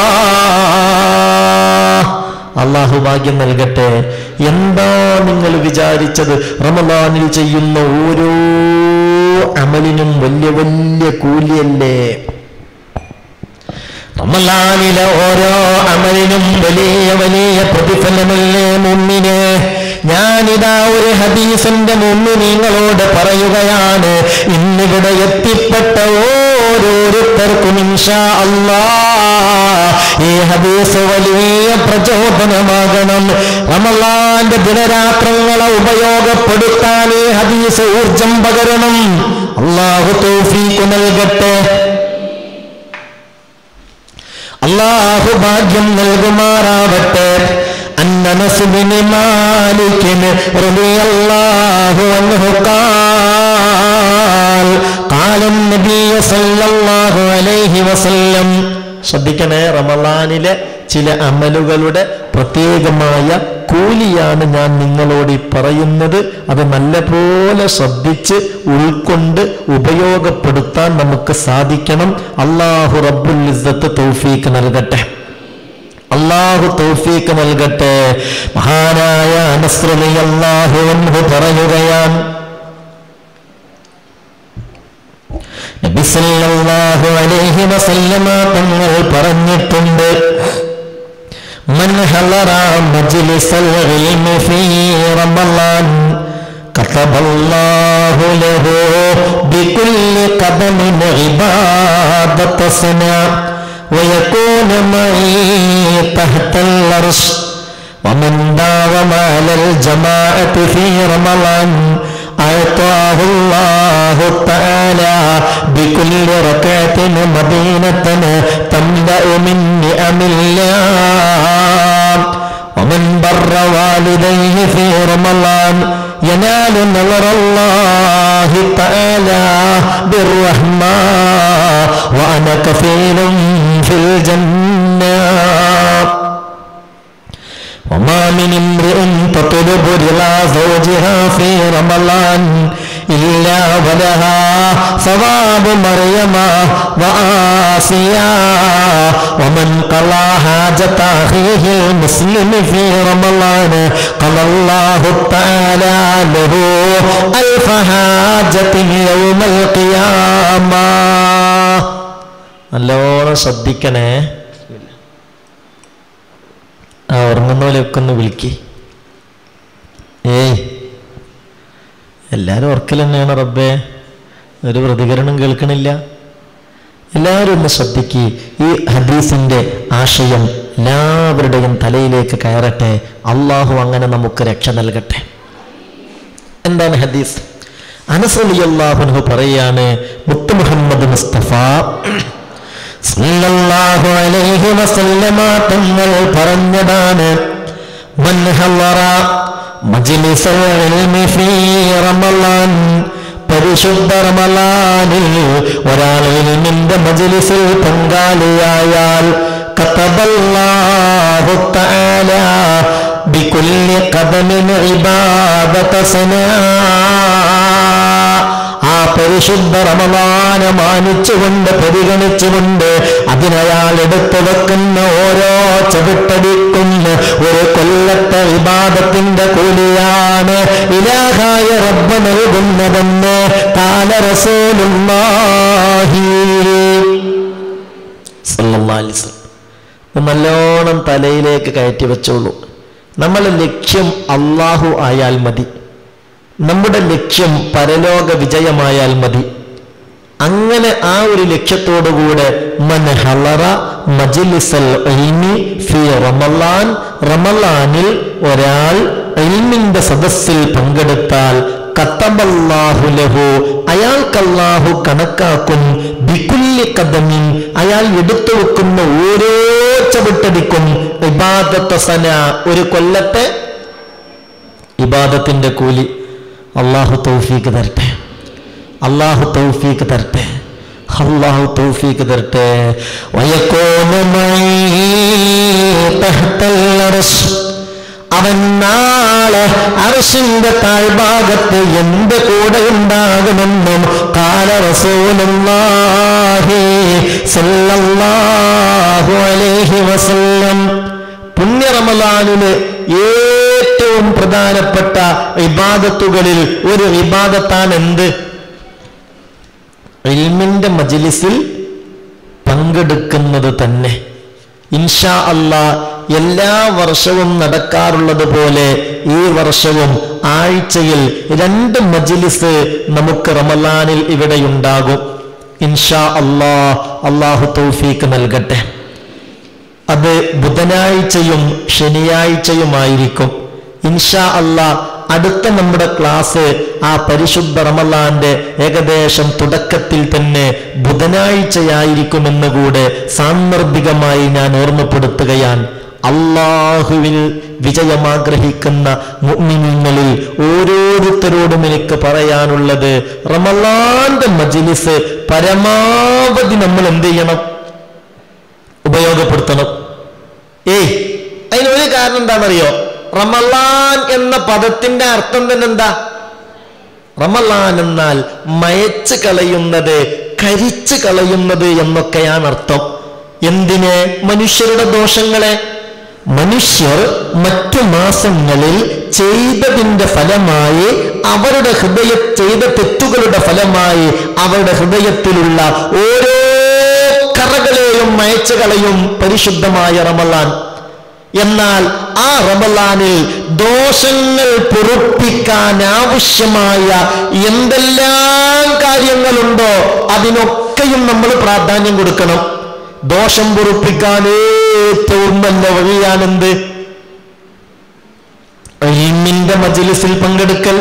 അള്ളാഹു ഭാഗ്യം നൽകട്ടെ എന്താ നിങ്ങൾ വിചാരിച്ചത് റമദാനിൽ ചെയ്യുന്ന ഓരോ അമലിനും വലിയ വലിയ കൂലിയല്ലേ റമലാനിലെ ഓരോ അമലിനും വലിയ വലിയ പ്രതിഫലമല്ലേ മുമ്മിന് ഞാനിതാ ഒരു ഹദീസിന്റെ മുമ്പ് നിങ്ങളോട് പറയുകയാണ് ഇന്നിവിടെ എത്തിപ്പെട്ട ഓരോരുത്തർക്കും ഇൻഷാ അല്ലാ ഈ ഹദീസ് വലിയ പ്രചോദനമാകണം റമലാന്റെ ദിനരാത്രങ്ങളെ ഉപയോഗപ്പെടുത്താൻ ഈ ഹദീസ് ഊർജം പകരണം അള്ളാഹു തൗഫീഖ് നൽകട്ടെ അള്ളാഹു ഭാഗ്യം നൽകുമാറാവട്ടെ അന്നനസ് ബിൻ മാലിക്കിന് റളിയല്ലാഹു അൻഹു ഖാൽ ഖാല النبي صلى الله عليه وسلم ശ്രദ്ധിക്കണേ റമളാനിലെ ചില അമലുകളുടെ പ്രത്യേകമായ കൂലിയാണ് ഞാൻ നിങ്ങളോട് ഈ പറയുന്നത് അത് നല്ലപോലെ ശ്രദ്ധിച്ച് ഉൾക്കൊണ്ട് ഉപയോഗപ്പെടുത്താൻ നമുക്ക് സാധിക്കണം അള്ളാഹു റബ്ബുൽ ഇസ്സത്ത് തൗഫീക്ക് നൽകട്ടെ അള്ളാഹു തൗഫീക്ക് നൽകട്ടെ മഹാനായ അനസ്രലി അള്ളാഹു എന്ന് പറയുകയാണ് നബി സല്ലല്ലാഹു അലൈഹി വസല്ലമ തങ്ങൾ പറഞ്ഞിട്ടുണ്ട് من حضر مجلس العلم في رمضان كتب الله له بكل قدم عبادة سنة ويكون معي تحت العرش ومن داوم على الجماعة في رمضان أعطاه الله تعالى بكل ركعة مدينة تملأ من نعم الله ومن بر والديه في رمضان ينال نظر الله تعالى بالرحمة وأنا كفيل في الجنة وما من امرئ تطلب رضا زوجها في رمضان إلا ولها ثواب مريم وآسيا ومن قضى حاجة أخيه المسلم في رمضان قضى الله تعالى له ألف حاجة يوم القيامة നല്ലോണം ശ്രദ്ധിക്കണേ ആ ഉറങ്ങുന്നവരെയൊക്കെ ഒന്ന് വിളിക്ക് ഏയ് എല്ലാവരും ഉറക്കൽ തന്നെയാണ് റബ്ബേ ഒരു പ്രതികരണം കേൾക്കണില്ല എല്ലാവരും ഒന്ന് ശ്രദ്ധിക്ക് ഈ ഹദീസിന്റെ ആശയം എല്ലാവരുടെയും തലയിലേക്ക് കയറട്ടെ അള്ളാഹു അങ്ങനെ നമുക്ക് രക്ഷ നൽകട്ടെ എന്താണ് ഹദീസ് അനസലി അള്ളാഹുനു പറയാണ് മുത്ത് മുഹമ്മദ് മുസ്തഫ സല്ലല്ലാഹു അലൈഹി വസല്ലമ തങ്ങൾ പറഞ്ഞതാണ് മൻ ഹളറ മജ്ലിസൽ ഇൽമി ഫീ റമളാൻ പരിശുദ്ധ റമളാനിൽ ഒരാൾ ഇൽമിന്റെ മജ്ലിസിൽ പങ്കാളിയായാൽ കതബല്ലാഹു തആല ബികുല്ലി ഖദമിൻ ഇബാദത സനാ ആ പരിശുദ്ധ റമദാന മാനിച്ചുകൊണ്ട് പരിഗണിച്ചുകൊണ്ട് അതിനയാൾ എടുത്തു വെക്കുന്ന ഓരോ ചവിട്ടടിക്കും ഒരു കൊല്ലത്തെ വിവാദത്തിന്റെ കൂലിയാണ് ഇലാഹായ റബ്ബ് നൽകുന്നതെന്ന് കാല റസൂലുള്ളാഹി സല്ലല്ലാഹു അലൈഹി വസല്ലം. ഇത് നല്ലോണം തലയിലേക്ക് കയറ്റി വെച്ചോളൂ നമ്മളെ ലക്ഷ്യം അള്ളാഹു ആയാൽ മതി നമ്മുടെ ലക്ഷ്യം പരലോക വിജയമായാൽ മതി അങ്ങനെ ആ ഒരു ലക്ഷ്യത്തോടുകൂടെ മൻ ഹളറ മജ്ലിസൽ ഇൽമി ഫി റമളാൻ റമളാനിൽ ഒരാൾ ഇൽമിന്റെ സദസ്സിൽ പങ്കെടുത്താൽ കത്തബല്ലാഹു ലഹു അയാൾക്കല്ലാഹു കണക്കാക്കും ബികുല്ലി കദമിൻ അയാൾ എടുത്തു വെക്കുന്ന ഓരോ ചവിട്ടടിക്കും ഇബാദത്ത സന ഒരു കൊല്ലത്തെ ഇബാദത്തിന്റെ കൂലി അള്ളാഹു തൗഫീക്ക് തരട്ടെ അള്ളാഹു തൗഫീക്ക് തരട്ടെ അള്ളാഹു തൗഫീക്ക് തരട്ടെ വയക്കോന അവൻ നാളെ അർഷിന്റെ താഴ്ഭാഗത്ത് എന്റെ കൂടെ ഉണ്ടാകുമെന്നും കാല റസൂലുള്ളാഹി സല്ലല്ലാഹു അലൈഹി വസല്ലം പുണ്യ റമലാനില് ഏറ്റവും പ്രധാനപ്പെട്ട ഇബാദത്തുകളിൽ ഒരു ഇബാദത്താണ് എന്ത് ഇൽമിന്റെ മജ്ലിസിൽ പങ്കെടുക്കുന്നത് തന്നെ ഇൻഷാ അല്ലാ എല്ലാ വർഷവും നടക്കാറുള്ളത് പോലെ ഈ വർഷവും ആഴ്ചയിൽ രണ്ട് മജ്ലിസ് നമുക്ക് റമലാനിൽ ഇവിടെയുണ്ടാകും ഇൻഷാ അല്ലാ അള്ളാഹു തൗഫീക്ക് നൽകട്ടെ അത് ബുധനാഴ്ചയും ശനിയാഴ്ചയുമായിരിക്കും ഇൻഷാ അല്ലാ അടുത്ത നമ്മുടെ ക്ലാസ് ആ പരിശുദ്ധ റമലാന്റെ ഏകദേശം തുടക്കത്തിൽ തന്നെ ബുധനാഴ്ചയായിരിക്കുമെന്ന് കൂടെ സാന്ദർഭികമായി ഞാൻ ഓർമ്മപ്പെടുത്തുകയാണ് അള്ളാഹുവിൽ വിജയമാഗ്രഹിക്കുന്ന മുഅ്മിനീങ്ങളിൽ ഓരോരുത്തരോടും എനിക്ക് പറയാനുള്ളത് റമലാന്റെ മജ്ലിസ് പരമാവധി നമ്മൾ എന്ത് ചെയ്യണം ഉപയോഗപ്പെടുത്തണം ഏയ് അതിനൊരു കാരണം എന്താണെന്നറിയോ റമലാൻ എന്ന പദത്തിന്റെ അർത്ഥം തന്നെ എന്താ റമലാൻ എന്നാൽ മയച്ച് കളയുന്നത് കരിച്ചു കളയുന്നത് എന്നൊക്കെയാണ് അർത്ഥം എന്തിന് മനുഷ്യരുടെ ദോഷങ്ങളെ മനുഷ്യർ മറ്റു മാസങ്ങളിൽ ചെയ്തതിന്റെ ഫലമായി അവരുടെ ഹൃദയ ചെയ്ത തെറ്റുകളുടെ ഫലമായി അവരുടെ ഹൃദയത്തിലുള്ള ഓരോ കറകളെയും മയച്ചു കളയും പരിശുദ്ധമായ റമലാൻ എന്നാൽ ആ റമലാനിൽ ദോഷങ്ങൾ പൊറുപ്പിക്കാൻ ആവശ്യമായ എന്തെല്ലാം കാര്യങ്ങളുണ്ടോ അതിനൊക്കെയും നമ്മൾ പ്രാധാന്യം കൊടുക്കണം ദോഷം പൊറുപ്പിക്കാൻ ഏറ്റവും നല്ല വഴിയാണെന്ത് ഇൽമിന്റെ മജ്ലിസിൽ പങ്കെടുക്കൽ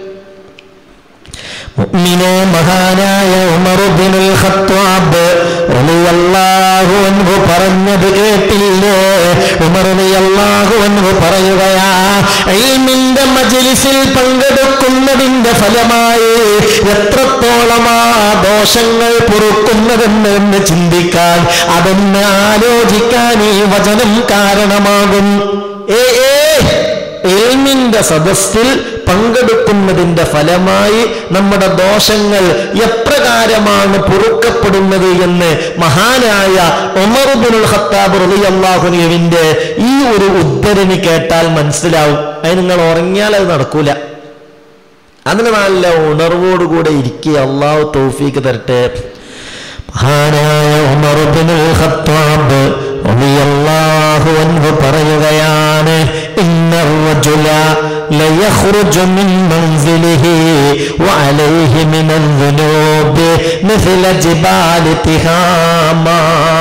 മുഅ്മിനെ മഹാനായ ഉമർ ഇബ്നുൽ ഖത്താബ് റളിയല്ലാഹു അൻഹു പറഞ്ഞത് കേട്ടില്ലേ ഉമർ റളിയല്ലാഹു അൻഹു പറയുകയാ ഇൽമിന്റെ മജ്ലിസിൽ പങ്കെടുക്കുന്നതിന്റെ ഫലമായി എത്രത്തോളം ആ ദോഷങ്ങൾ പൊറുക്കുന്നതെന്ന് എന്ന് ചിന്തിക്കാൻ അതൊന്ന് ആലോചിക്കാൻ ഈ വചനം കാരണമാകും ഏ ഏ എൽമിന്റെ സദസ്സിൽ പങ്കെടുക്കുന്നതിന്റെ ഫലമായി നമ്മുടെ ദോഷങ്ങൾ എപ്രകാരമാണ് പൊറുക്കപ്പെടുന്നത് എന്ന് മഹാനായ ഒമറുബുൽ ഖത്താബ് റളിയല്ലാഹുവിന്റെ ഈ ഒരു ഉദ്ധരണി കേട്ടാൽ മനസ്സിലാവും അത് നിങ്ങൾ ഉറങ്ങിയാൽ അത് നടക്കൂല അതിന് നല്ല ഉണർവോടുകൂടെ ഇരിക്കുക അള്ളാഹു തൗഫീക്ക് തരട്ടെ മഹാനായ ഉമറുബിനുൽ ഖത്താബ് റളിയല്ലാഹു അൻഹു പറയുകയാണ് ഇന്ന الرجل ليخرج من منزله وعليه من الذنوب مثل جبال تهاما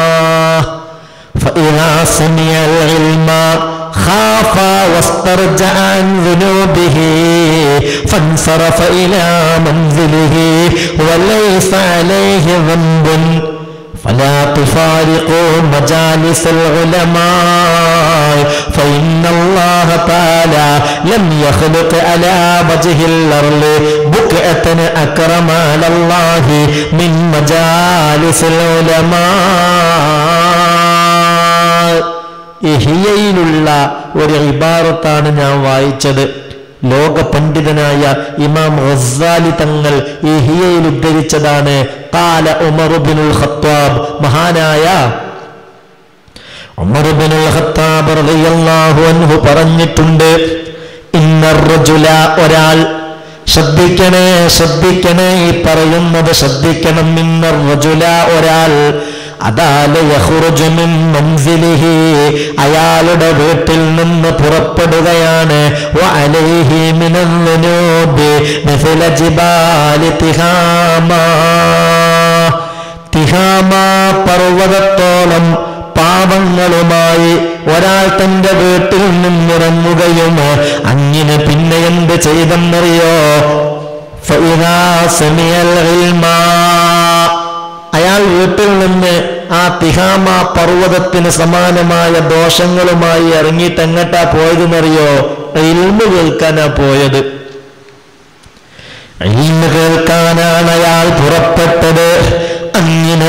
فإذا سمع العلم خاف واسترجع عن ذنوبه فانصرف إلى منزله وليس عليه ذنب فلا تفارقوا مجالس العلماء فإن الله تعالى لم يخلق على وجه الأرض بكعة أكرم على الله من مجالس العلماء ഇഹിയയിലുള്ള ഒരു ഇബാറത്താണ് ഞാൻ വായിച്ചത് ലോക പണ്ഡിതനായ ഇമാം ഗസാലി തങ്ങൾ ഇഹിയയിൽ ഉദ്ധരിച്ചതാണ് കാല ഉമറുബിനുൽ ഖത്താബ് മഹാനായ ഉമർ ഇബ്നുൽ ഖത്താബ് റളിയല്ലാഹു അൻഹു പറഞ്ഞിട്ടുണ്ട് ഇന്നർ റജുല ഒരാൾ ശ്രദ്ധിക്കണേ ശ്രദ്ധിക്കണേ ഈ പറയുന്നത് ശ്രദ്ധിക്കണം ഇന്നർ റജുല ഒരാൾ അതാല് യഖ്റുജു മിൻ മൻസിലിഹി അയാളുടെ വീട്ടിൽ നിന്ന് പുറപ്പെടുകയാണ് വഅലൈഹി മിനൽ ദുനൂബി മിസ്ല ജിബാലി തിഹാമാ തിഹാമ പർവ്വതത്തോളം പാപങ്ങളുമായി ഒരാൾ തന്റെ വീട്ടിൽ നിന്നിറങ്ങുകയും അങ്ങനെ പിന്നെ എന്ത് ചെയ്തെന്നറിയോ ഫഇദാ സമിയൽ ഇൽമാ. അയാൾ വീട്ടിൽ നിന്ന് ആ തിഹാമ പർവ്വതത്തിന് സമാനമായ ദോഷങ്ങളുമായി ഇറങ്ങിയിട്ട് എങ്ങട്ടാ പോയതെന്നറിയോ ഇൽമു കേൾക്കാനാ പോയത് ഇൽമു കേൾക്കാനാണ് അയാൾ പുറപ്പെട്ടത് അങ്ങനെ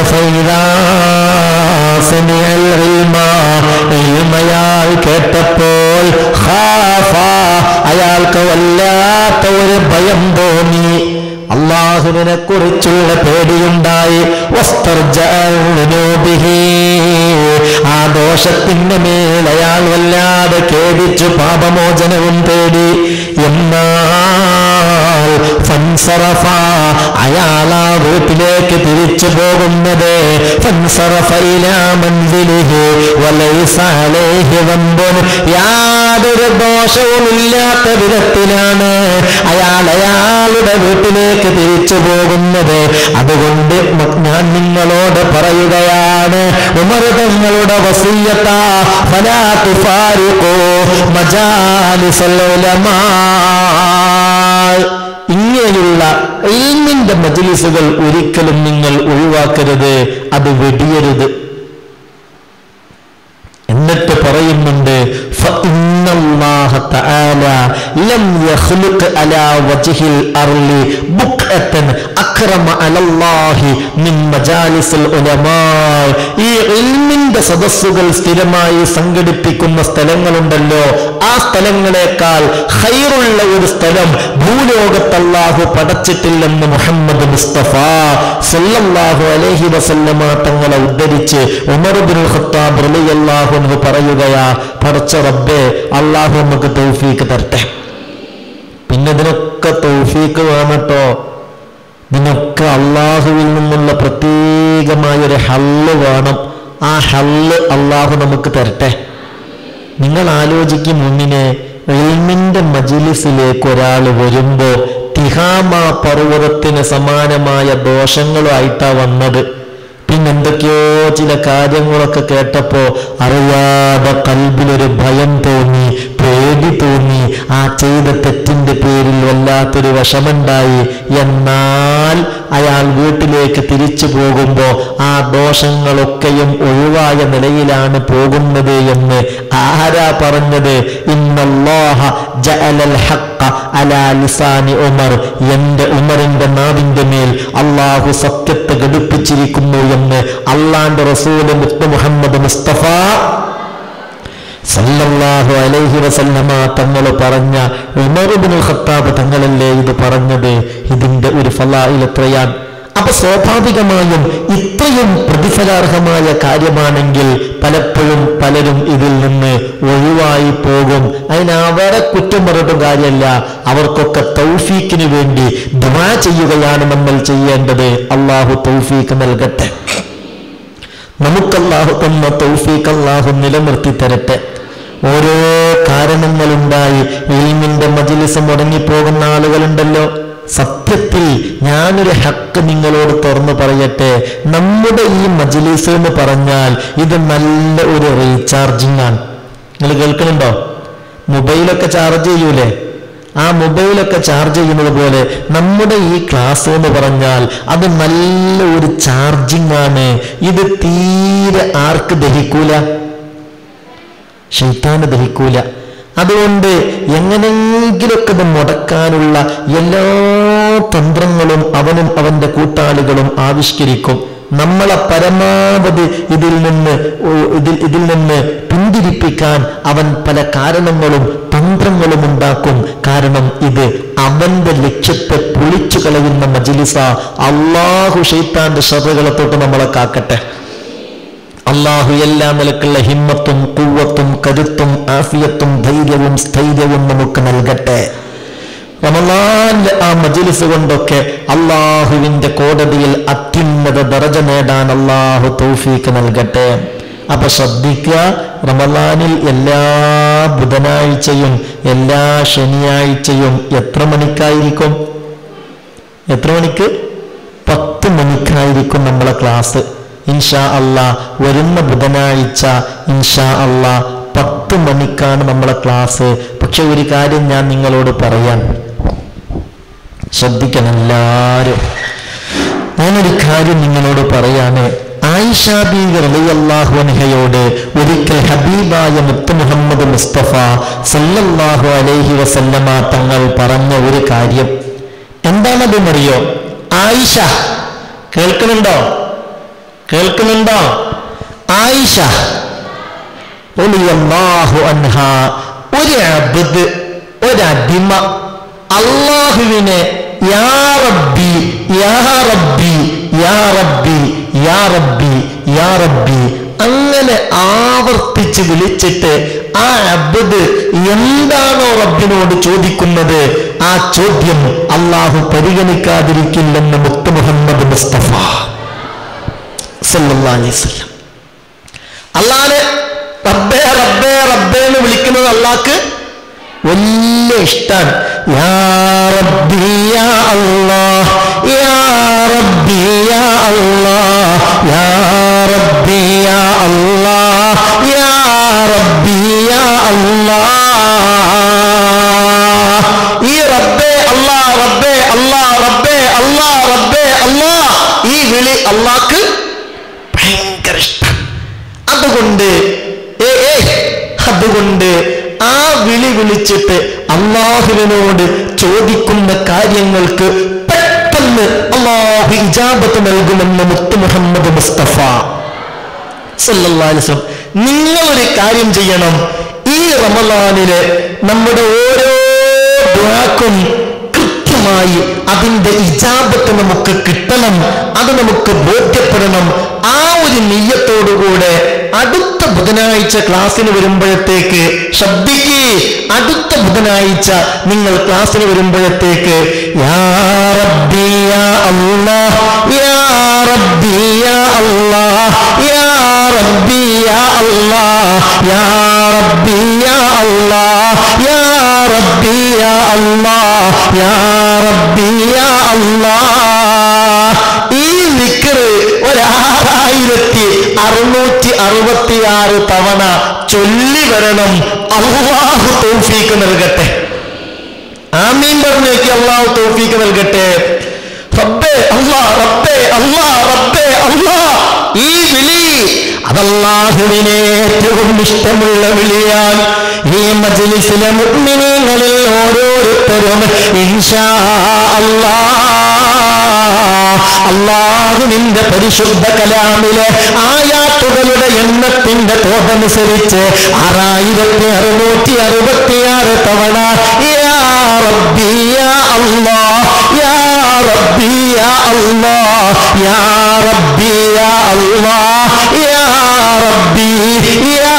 ഫൈദാസനിയൽ ഇൽമ. ഇൽമയാൾ കേട്ടപ്പോൾ ഖാഫ. അയാൾക്ക് വല്ലാത്ത ഒരു ഭയം തോന്നി അള്ളാഹുവിനെ കുറിച്ചുള്ള പേടിയുണ്ടായി വസ്തർജഅൽ ലുനൂബിഹി. ആ ദോഷത്തിന്റെ മേൽ അയാൾ വല്ലാതെ ഖേദിച്ചു പാപമോചനവും തേടി എന്നാൽ ഫൻസറഫ അയാൾ ആ വീട്ടിലേക്ക് തിരിച്ചു പോകുന്നത് ഫൻസറഫ ഇലാ മൻസിലിഹി വലൈസ അലൈഹി ദംബുൻ യാതൊരു ദോഷവുമില്ലാത്ത വിധത്തിലാണ് അയാൾ അയാളുടെ വീട്ടിലേക്ക് തിരിച്ചു പോകുന്നത് അതുകൊണ്ട് മ- ഞാൻ നിങ്ങളോട് പറയുകയാണ് ഉമർ തങ്ങളുടെ വസീയത്ത ഫലാ തുഫാരിഖൂ മജാലിസൽ ഉലമാ ഇങ്ങനെയുള്ള ഇൽമിന്റെ മജ്ലിസുകൾ ഒരിക്കലും നിങ്ങൾ ഒഴിവാക്കരുത് അത് വെടിയരുത് എന്നിട്ട് പറയുന്നുണ്ട് فإن الله تعالى لم يخلق على وجه الأرض بقعة أكرم على الله من مجالس العلماء ഈ ഇൽമിന്റെ സദസ്സുകൾ സ്ഥിരമായി സംഘടിപ്പിക്കുന്ന സ്ഥലങ്ങളുണ്ടല്ലോ ആ സ്ഥലങ്ങളെക്കാൾ ഹൈറുള്ള ഒരു സ്ഥലം ഭൂലോകത്ത് അല്ലാഹു പടച്ചിട്ടില്ലെന്ന് മുഹമ്മദ് മുസ്തഫ സല്ലല്ലാഹു അലൈഹി വസല്ലമ തങ്ങളെ ഉദ്ധരിച്ച് ഉമർ ഇബ്നുൽ ഖത്താബ് റളിയല്ലാഹു അൻഹു പറയുകയാ പടച്ച റബ്ബേ അള്ളാഹു നമുക്ക് തൗഫീക്ക് തരട്ടെ പിന്നെ ഇതിനൊക്കെ തൗഫീക്ക് വേണട്ടോ ഇതിനൊക്കെ അള്ളാഹുവിൽ നിന്നുള്ള പ്രത്യേകമായ ഒരു ഹല്ല് വേണം ആ ഹല്ല് അള്ളാഹു നമുക്ക് തരട്ടെ നിങ്ങൾ ആലോചിക്കും മുന്നിനെ എൽമിന്റെ മജിലിസിലേക്ക് ഒരാൾ വരുമ്പോ തിഹാമ പർവ്വതത്തിന് സമാനമായ ദോഷങ്ങളുമായിട്ടാ വന്നത് പിന്നെന്തൊക്കെയോ ചില കാര്യങ്ങളൊക്കെ കേട്ടപ്പോ അറിയാതെ കൽബിലൊരു ഭയം തോന്നി പേടി തോന്നി ആ ചെയ്ത തെറ്റിന്റെ പേരിൽ വല്ലാത്തൊരു വിഷമുണ്ടായി എന്നാൽ അയാൾ വീട്ടിലേക്ക് തിരിച്ചു പോകുമ്പോ ആ ദോഷങ്ങളൊക്കെയും ഒഴിവായ നിലയിലാണ് പോകുന്നത് എന്ന് ആരാ പറഞ്ഞത് ഇന്നല്ലാഹ ജഅലൽ ഹഖ്ഖ അലാ ലിസാനി ഉമർ എന്റെ ഉമറിന്റെ നാവിന്റെ മേൽ അള്ളാഹു സത്യത്തെ ഘടിപ്പിച്ചിരിക്കുന്നു എന്ന് അള്ളാന്റെ റസൂല് മുത്ത് മുഹമ്മദ് മുസ്തഫ സല്ലല്ലാഹു അലൈഹി വസല്ലമ തങ്ങൾ പറഞ്ഞ ഉമർ ഇബ്നുൽ ഖത്താബ് തങ്ങളല്ലേ ഇത് പറഞ്ഞത് ഇതിന്റെ ഒരു ഫലായിൽ എത്രയാണ് അപ്പൊ സ്വാഭാവികമായും ഇത്രയും പ്രതിഫലാർഹമായ കാര്യമാണെങ്കിൽ പലപ്പോഴും പലരും ഇതിൽ നിന്ന് ഒഴിവായി പോകും അതിന് അവരെ കുറ്റം പറഞ്ഞിട്ടും കാര്യമല്ല അവർക്കൊക്കെ തൗഫീക്കിന് വേണ്ടി ദുആ ചെയ്യുകയാണ് നമ്മൾ ചെയ്യേണ്ടത് അള്ളാഹു തൗഫീക്ക് നൽകട്ടെ നമുക്കല്ലാഹു തന്ന തൗഫീഖ് അല്ലാഹു നിലനിർത്തി തരട്ടെ ഓരോ കാരണങ്ങളുണ്ടായി ഇൽമിന്റെ മജിലിസ് മുടങ്ങിപ്പോകുന്ന ആളുകളുണ്ടല്ലോ സത്യത്തിൽ ഞാനൊരു ഹക്ക് നിങ്ങളോട് തുറന്നു പറയട്ടെ നമ്മുടെ ഈ മജിലിസ് എന്ന് പറഞ്ഞാൽ ഇത് നല്ല ഒരു റീചാർജിങ് ആണ് നിങ്ങൾ കേൾക്കുന്നുണ്ടോ മൊബൈലൊക്കെ ചാർജ് ചെയ്യൂലേ ആ മൊബൈലൊക്കെ ചാർജ് ചെയ്യുന്നത് പോലെ നമ്മുടെ ഈ ക്ലാസ് എന്ന് പറഞ്ഞാൽ അത് നല്ല ഒരു ചാർജിങ് ആണ് ഇത് തീരെ ആർക്ക് ദഹിക്കൂല ഷെയ്ത്താന് ദഹിക്കൂല അതുകൊണ്ട് എങ്ങനെങ്കിലൊക്കെ ഇത് മുടക്കാനുള്ള എല്ലാ തന്ത്രങ്ങളും അവനും അവന്റെ കൂട്ടാളികളും ആവിഷ്കരിക്കും നമ്മളെ പരമാവധി ഇതിൽ നിന്ന് ഓ- ഇതിൽ ഇതിൽ നിന്ന് പിന്തിരിപ്പിക്കാൻ അവൻ പല കാരണങ്ങളും തന്ത്രങ്ങളും ഉണ്ടാക്കും കാരണം ഇത് അവന്റെ ലക്ഷ്യത്തെ പൊളിച്ചു കളയുന്ന മജിലിസ അള്ളാഹു ഷെയ്ത്താന്റെ ഷറുകളെ തൊട്ട് നമ്മളെ കാക്കട്ടെ അള്ളാഹു അള്ളാഹു എല്ലാ നിലക്കുള്ള ഹിമ്മത്തും കുവ്വത്തും കരുത്തും ആഫിയത്തും ധൈര്യവും സ്ഥൈര്യവും നമുക്ക് നൽകട്ടെ റമലാന്റെ ആ മജിലിസ് കൊണ്ടൊക്കെ അള്ളാഹുവിന്റെ കോടതിയിൽ അത്യുന്നത ദറജ നേടാൻ അള്ളാഹു തൗഫീക്ക് നൽകട്ടെ അപ്പൊ ശ്രദ്ധിക്കുക റമലാനിൽ എല്ലാ ബുധനാഴ്ചയും എല്ലാ ശനിയാഴ്ചയും എത്ര മണിക്കായിരിക്കും എത്ര മണിക്ക് പത്ത് മണിക്കായിരിക്കും നമ്മളെ ക്ലാസ് ഇൻഷാ അള്ളാ വരുന്ന ബുധനാഴ്ച ഇൻഷാ അള്ളാ പത്ത് മണിക്കാണ് നമ്മളെ ക്ലാസ് പക്ഷെ ഒരു കാര്യം ഞാൻ നിങ്ങളോട് പറയാൻ ശ്രദ്ധിക്കണം എല്ലാവരും ഞാനൊരു കാര്യം നിങ്ങളോട് പറയാണ് ആയിഷാബി റളിയല്ലാഹു അൻഹയോട് ഒരിക്കൽ ഹബീബായ മുത്ത് മുഹമ്മദ് മുസ്തഫ സല്ലല്ലാഹു അലൈഹി വസല്ലമ തങ്ങൾ പറഞ്ഞ ഒരു കാര്യം എന്താണതെന്നറിയോ ആയിഷ കേൾക്കുന്നുണ്ടോ കേൾക്കുന്നുണ്ടോ ആയിഷ റളിയല്ലാഹു അൻഹ ഒരു അബ്ദ് ഒരടിമ അള്ളാഹുവിനെ യാ റബ്ബി യാ റബ്ബി യാ റബ്ബി യാ റബ്ബി യാ റബ്ബി അങ്ങനെ ആവർത്തിച്ച് വിളിച്ചിട്ട് ആ അബ്ദ് എന്താണോ റബ്ബിനോട് ചോദിക്കുന്നത് ആ ചോദ്യം അള്ളാഹു പരിഗണിക്കാതിരിക്കില്ലെന്ന് മുത്ത് മുഹമ്മദ് മുസ്തഫ സല്ലല്ലാഹു അലൈഹി വസല്ലം അള്ളാനെ റബ്ബേ റബ്ബേ റബ്ബേ എന്ന് വിളിക്കുന്നത് അള്ളാഹ്ക്ക് വലിയ ഇഷ്ടാണ് യാ റബ്ബി യാ അല്ലാഹ് യാ റബ്ബി യാ അല്ലാഹ് യാ റബ്ബി യാ അല്ലാഹ് യാ റബ്ബി യാ അല്ലാഹ് ഈ റബ്ബേ അല്ലാ റബ്ബേ അല്ലാ റബ്ബേ അല്ലാ റബ്ബേ അല്ലാ ഈ വിളി അള്ളാഹ്ക്ക് ഭയങ്കര ഇഷ്ടം അതുകൊണ്ട് ഏ ഏ അതുകൊണ്ട് ആ വിളി വിളിച്ചിട്ട് അള്ളാഹുവിനോട് ചോദിക്കുന്ന കാര്യങ്ങൾക്ക് പെട്ടെന്ന് അള്ളാഹു ഇജാബത്ത് നൽകുമെന്ന് മുത്തു മുഹമ്മദ് മുസ്തഫ സല്ലല്ലാഹു അലൈഹി വസല്ലം നിങ്ങൾ ഒരു കാര്യം ചെയ്യണം ഈ റമലാനില് നമ്മുടെ ഓരോ ദ്വാക്കും കൃത്യമായി അതിന്റെ ഇജാബത്ത് നമുക്ക് കിട്ടണം അത് നമുക്ക് ബോധ്യപ്പെടണം ആ ഒരു നെയ്യത്തോടുകൂടെ അടുത്ത ബുധനാഴ്ച ക്ലാസ്സിന് വരുമ്പോഴത്തേക്ക് ശ്രദ്ധിക്കേ അടുത്ത ബുധനാഴ്ച നിങ്ങൾ ക്ലാസ്സിന് വരുമ്പോഴത്തേക്ക് യാ റബ്ബി യാ അല്ലാഹ് യാ റബ്ബി യാ അല്ലാഹ് യാ റബ്ബി യാ അല്ലാഹ് യാ റബ്ബി യാ അല്ലാഹ് യാ റബ്ബി യാ അല്ലാഹ് യാ റബ്ബി യാ അല്ലാഹ് ഈ നിക്കറ് ഒരാറായിരത്തി അറുന്നൂറ്റി അറുപത്തിയാറ് തവണ ചൊല്ലി വരണം അള്ളാഹു തൗഫീക്ക് നൽകട്ടെ ആമീൻ പറഞ്ഞേക്ക് അള്ളാഹു തൗഫീക്ക് നൽകട്ടെ റബ്ബേ അല്ലാ റബ്ബേ അല്ലാ റബ്ബേ അല്ലാ ഈ വിളി അതല്ലാഹുവിനെ ഏറ്റവും ഇഷ്ടമുള്ള വിളിയാണ് ഈ മജ്ലിസിലെ മുഅ്മിനീങ്ങളിൽ ഓരോരുത്തരും ഇൻഷാ അല്ലാ അള്ളാഹുവിന്റെ പരിശുദ്ധ കലാമിലെ ആയാത്തുകളുടെ എണ്ണത്തിന്റെ തോതനുസരിച്ച് ആറായിരത്തി അറുന്നൂറ്റി അറുപത്തിയാറ് തവണ യാ റബ്ബി യാ അല്ലാഹ് യാ റബ്ബി യാ അല്ലാഹ് യാ റബ്ബി യാ അല്ലാഹ് യാ റബ്ബി യാ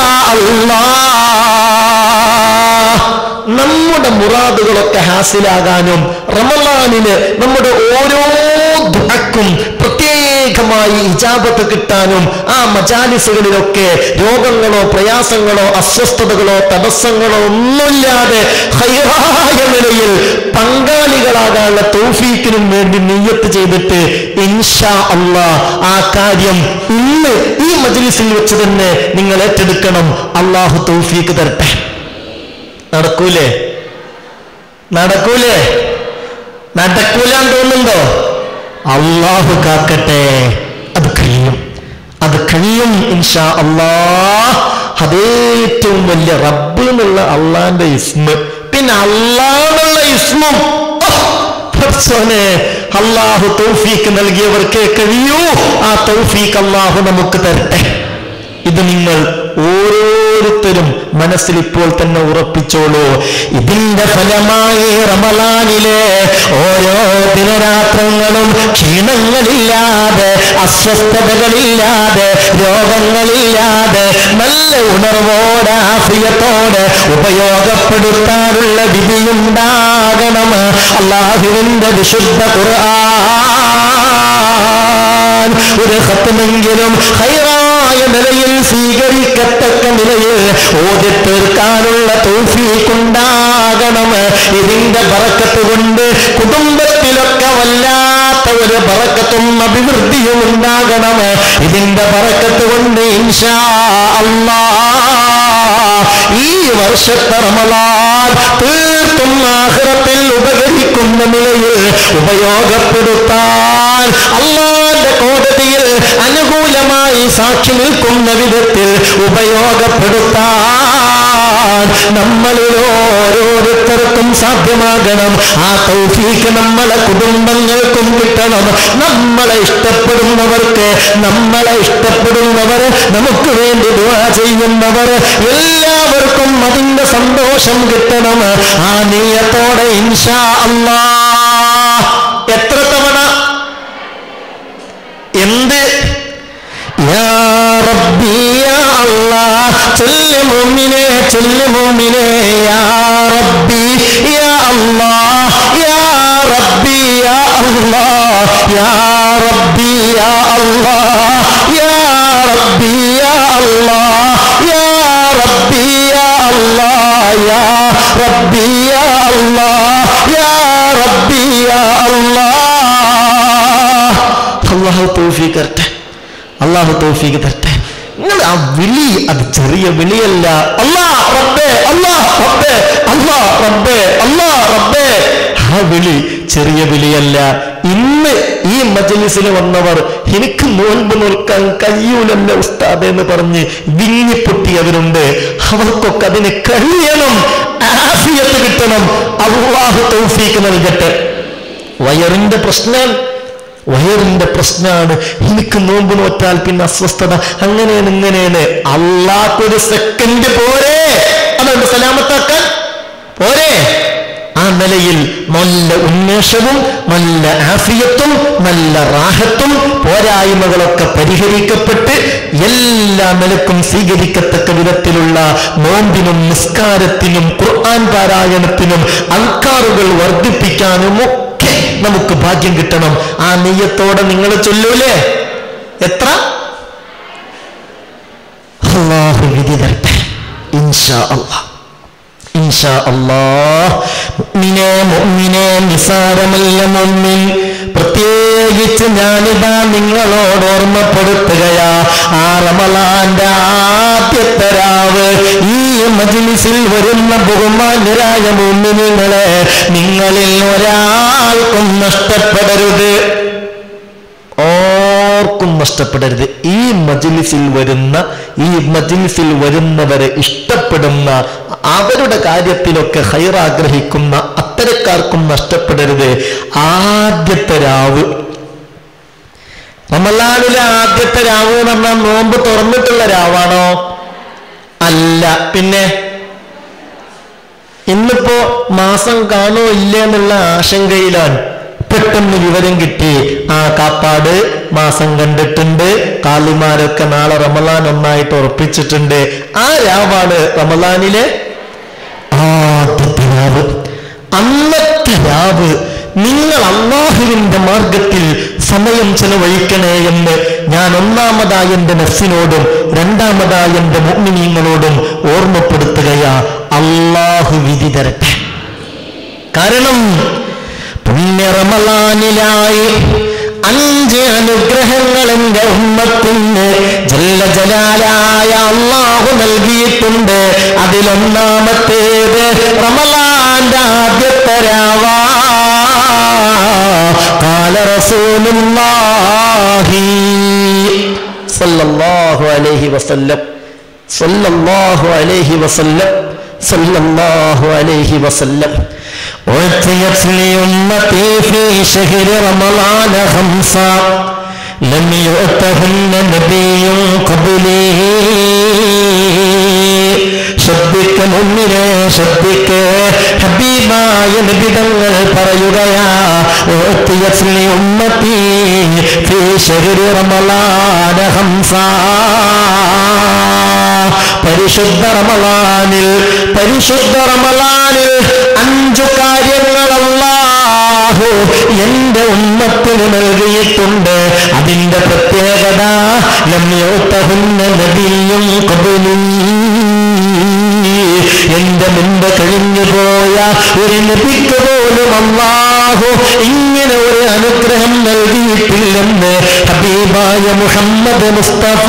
അല്ലാഹ് നമ്മുടെ മുറാദുകളൊക്കെ ഹാസിലാകാനും റമലാനിന് നമ്മുടെ ഓരോ ദുഃഖക്കും പ്രത്യേകമായി ഇജാബത്ത് കിട്ടാനും ആ മജാലിസുകളിലൊക്കെ രോഗങ്ങളോ പ്രയാസങ്ങളോ അസ്വസ്ഥതകളോ തടസ്സങ്ങളോ ഒന്നുമില്ലാതെ ഹൈറായ നിലയിൽ പങ്കാളികളാകാനുള്ള തൗഫീക്കിനും വേണ്ടി നീയത്ത് ചെയ്തിട്ട് ഇൻഷാ അള്ളാ ആ കാര്യം ഇന്ന് ഈ മജ്ലിസിൽ വെച്ച് തന്നെ നിങ്ങൾ ഏറ്റെടുക്കണം അള്ളാഹു തൗഫീക്ക് തരട്ടെ നടക്കൂലേ നടക്കൂലേ നടക്കൂലാന്ന് തോന്നുന്നുണ്ടോ അള്ളാഹു കാക്കട്ടെ അത് കഴിയും അത് കഴിയും ഇൻഷാ അള്ളാഹ് അതേറ്റവും വലിയ റബ്ബ് എന്നുള്ള അള്ളാന്റെ ഇസ്മ പിന്നെ അള്ളാന്നുള്ള ഇസ്മും പടച്ചോനെ അള്ളാഹു തൗഫീക്ക് നൽകിയവർക്കേ കഴിയൂ ആ തൗഫീക്ക് അള്ളാഹു നമുക്ക് തരട്ടെ ഇത് നിങ്ങൾ ഓരോരുത്തരും മനസ്സിൽ ഇപ്പോൾ തന്നെ ഉറപ്പിച്ചോളൂ ഇതിന്റെ ഫലമായി റമലാനിലെ ഓരോ ദിനരാത്രങ്ങളും ക്ഷീണങ്ങളില്ലാതെ അസ്വസ്ഥതകളില്ലാതെ രോഗങ്ങളില്ലാതെ നല്ല ഉണർവോടെ ആഫിയത്തോടെ ഉപയോഗപ്പെടുത്താനുള്ള വിധിയുണ്ടാകണം അള്ളാഹുവിന്റെ വിശുദ്ധ ഖുർആൻ ഒരു ഹത്തുമെങ്കിലും ഹൈറായ നിലയിൽ സ്വീകരിക്കത്തക്ക നിലയിൽ ഓതി തീർക്കാനുള്ള തൗഫീഖുണ്ടാകണം ഇതിന്റെ ബറക്കത്ത് കൊണ്ട് കുടുംബത്തിലൊക്കെ വല്ലാത്ത ഒരു ബറക്കത്തും അഭിവൃദ്ധിയും ഉണ്ടാകണം ഇതിന്റെ ബറക്കത്ത് കൊണ്ട് ഇൻഷാ അല്ലാ ഈ വർഷത്തെ റമലാൻ തീർത്തും ആഹ്റത്തിൽ ഉപകരിക്കുന്ന നിലയിൽ ഉപയോഗപ്പെടുത്താൻ അള്ളാന്റെ കോടതിയിൽ അനുകൂലമായി സാക്ഷി നിൽക്കുന്ന വിധത്തിൽ ഉപയോഗപ്പെടുത്താൻ നമ്മളിൽ ഓരോരുത്തർക്കും സാധ്യമാകണം ആ തൗഫീക്ക് നമ്മളെ കുടുംബങ്ങൾക്കും കിട്ടണം നമ്മളെ ഇഷ്ടപ്പെടുന്നവർക്ക് നമ്മളെ ഇഷ്ടപ്പെടുന്നവർ നമുക്ക് വേണ്ടി ദുആ ചെയ്യുന്നവർ എല്ലാവർക്കും അതിന്റെ സന്തോഷം കിട്ടണം ആ നീയത്തോടെ ഇൻഷാ അല്ലാ എത്ര തവണ എന്ത് യാ റബ്ബി യാ അല്ലാഹ് ചൊല്ല് മുഅ്മിനേ ചൊല്ല് മുഅ്മിനേ യാ റബ്ബി യാ അല്ലാഹ് യാ റബ്ബി യാ അല്ലാഹ് യാ റബ്ബി യാ അല്ലാഹ് യാ റബ്ബി യാ അല്ലാഹ് യാ റബ്ബി യാ അല്ലാഹ് യാ റബ്ബി യാ അല്ലാഹ് യാ റബ്ബി യാ അല്ലാഹ് അല്ലാഹു തൗഫീഖ് തരട്ടെ അള്ളാഹു തൗഫീഖ് തരട്ടെ നിങ്ങൾ ആ വിളി അത് ചെറിയ വിളിയല്ല അല്ലാ റബ്ബേ അല്ലാ റബ്ബേ അല്ലാ റബ്ബേ അല്ലാ റബ്ബേ ആ വിളി ചെറിയ വിളിയല്ല ഇന്ന് ഈ മജലിസിൽ വന്നവർ എനിക്ക് നോൻപ് നോൽക്കാൻ കഴിയൂലല്ല ഉസ്താദ് എന്ന് പറഞ്ഞ് വിങ്ങിപ്പൊട്ടിയവരുണ്ട് അവർക്കൊക്കെ അതിന് കഴിയണം ആഫിയത്ത് കിട്ടണം അള്ളാഹു തൗഫീഖ് നൽകട്ടെ വയറിന്റെ പ്രശ്നം വയറിന്റെ പ്രശ്നമാണ് എനിക്ക് നോമ്പ് നോറ്റാൽ പിന്നെ അസ്വസ്ഥത അങ്ങനെയാണ് ഇങ്ങനെയാണ് അള്ളാഹ്ക്കൊരു സെക്കൻഡ് പോരെ അതുകൊണ്ട് സലാമത്താക്കാൻ പോരെ ആ നിലയിൽ നല്ല ഉന്മേഷവും നല്ല ആഫിയത്തും നല്ല റാഹത്തും പോരായ്മകളൊക്കെ പരിഹരിക്കപ്പെട്ട് എല്ലാ നിലക്കും സ്വീകരിക്കത്തക്ക വിധത്തിലുള്ള നോമ്പിനും നിസ്കാരത്തിനും ഖുർആൻ പാരായണത്തിനും അൽക്കാറുകൾ വർദ്ധിപ്പിക്കാനും ഒക്കെ നമുക്ക് ഭാഗ്യം കിട്ടണം ആ നെയ്യത്തോടെ നിങ്ങൾ ചൊല്ലൂലേ എത്ര അള്ളാഹു വിധി തരട്ടെ ഇൻഷാ അള്ളാഹ് ഇൻഷാ അല്ലാഹ് മുഅ്മിനേ മുഅ്മിനേ നിസാരമല്ല മുഅ്മിൻ പ്രത്യേകിച്ച് ഞാനിതാ നിങ്ങളോട് ഓർമ്മപ്പെടുത്തുകയാ ആ റമളാന്റെ ആദ്യത്തെ രാവ് ഈ മജ്ലിസിൽ വരുന്ന ബഹുമാന്യരായ മുഅ്മിനീങ്ങളെ നിങ്ങളിൽ ഒരാൾക്കും നഷ്ടപ്പെടരുത് ഓർക്കും നഷ്ടപ്പെടരുത് ഈ മജ്ലിസിൽ വരുന്ന ഈ മജ്ലിസിൽ വരുന്നവരെ ഇഷ്ടപ്പെടുന്ന അവരുടെ കാര്യത്തിലൊക്കെ ഹൈറാഗ്രഹിക്കുന്ന അത്തരക്കാർക്കും നഷ്ടപ്പെടരുത് ആദ്യത്തെ രാവ് റമലാനിലെ ആദ്യത്തെ രാവ് എന്ന് പറഞ്ഞാൽ നോമ്പ് തുറന്നിട്ടുള്ള രാവാണോ അല്ല പിന്നെ ഇന്നിപ്പോ മാസം കാണോ ഇല്ല എന്നുള്ള ആശങ്കയിലാണ് പെട്ടെന്ന് വിവരം കിട്ടി ആ കാപ്പാട് മാസം കണ്ടിട്ടുണ്ട് കാളിമാരൊക്കെ നാളെ റമലാൻ ഒന്നായിട്ട് ഉറപ്പിച്ചിട്ടുണ്ട് ആ രാവാണ് റമലാനിലെ ആദ്യത്തെ രാവ് അന്നത്തെ രാവ് നിങ്ങൾ അള്ളാഹുവിന്റെ മാർഗത്തിൽ സമയം ചെലവഴിക്കണേ എന്ന് ഞാൻ ഒന്നാമതായി എന്റെ നഫ്സിനോടും രണ്ടാമതായി എന്റെ മുഗ്മിനീങ്ങളോടും ഓർമ്മപ്പെടുത്തുകയാ അള്ളാഹു വിധി തരട്ടെ കാരണം പുണ്യ റമലാനിലായി അഞ്ച് അനുഗ്രഹങ്ങൾ എന്റെ ഉമ്മത്തിന് ജല്ല ജലാലായ അള്ളാഹു നൽകിയിട്ടുണ്ട് അതിലൊന്നാമത്തേത് റമലാന്റെ ആദ്യത്തെ രാവാ കാല റസൂലുള്ളാഹി സല്ലല്ലാഹു അലൈഹി വസല്ലം സല്ലല്ലാഹു അലൈഹി വസല്ലം സല്ലല്ലാഹു അലൈഹി വസല്ലം أعطيت لأمتي في شهر رمضان خمسا لم يؤتهن نبي قبلي നിബിതങ്ങൾ പറയുകയാ ഓത്തിയസ്ലി ഉമ്മത്തി ഫീ ശഹരി റമളാന ഹംസാ പരിശുദ്ധ റമളാനിൽ പരിശുദ്ധ റമളാനിൽ അഞ്ചു കാര്യങ്ങൾ അല്ലാഹു എന്റെ ഉമ്മത്തിന് നൽകിയിട്ടുണ്ട് അതിന്റെ പ്രത്യേകത ലം യൗതഹുന്ന നബിയും ഖബലി എന്റെ മുമ്പ് കഴിഞ്ഞു പോയ ഒരു നബിക്ക് പോലും അള്ളാഹു ഇങ്ങനെ ഒരു അനുഗ്രഹം നൽകിയിട്ടില്ലെന്ന് ഹബീബായ മുഹമ്മദ് മുസ്തഫ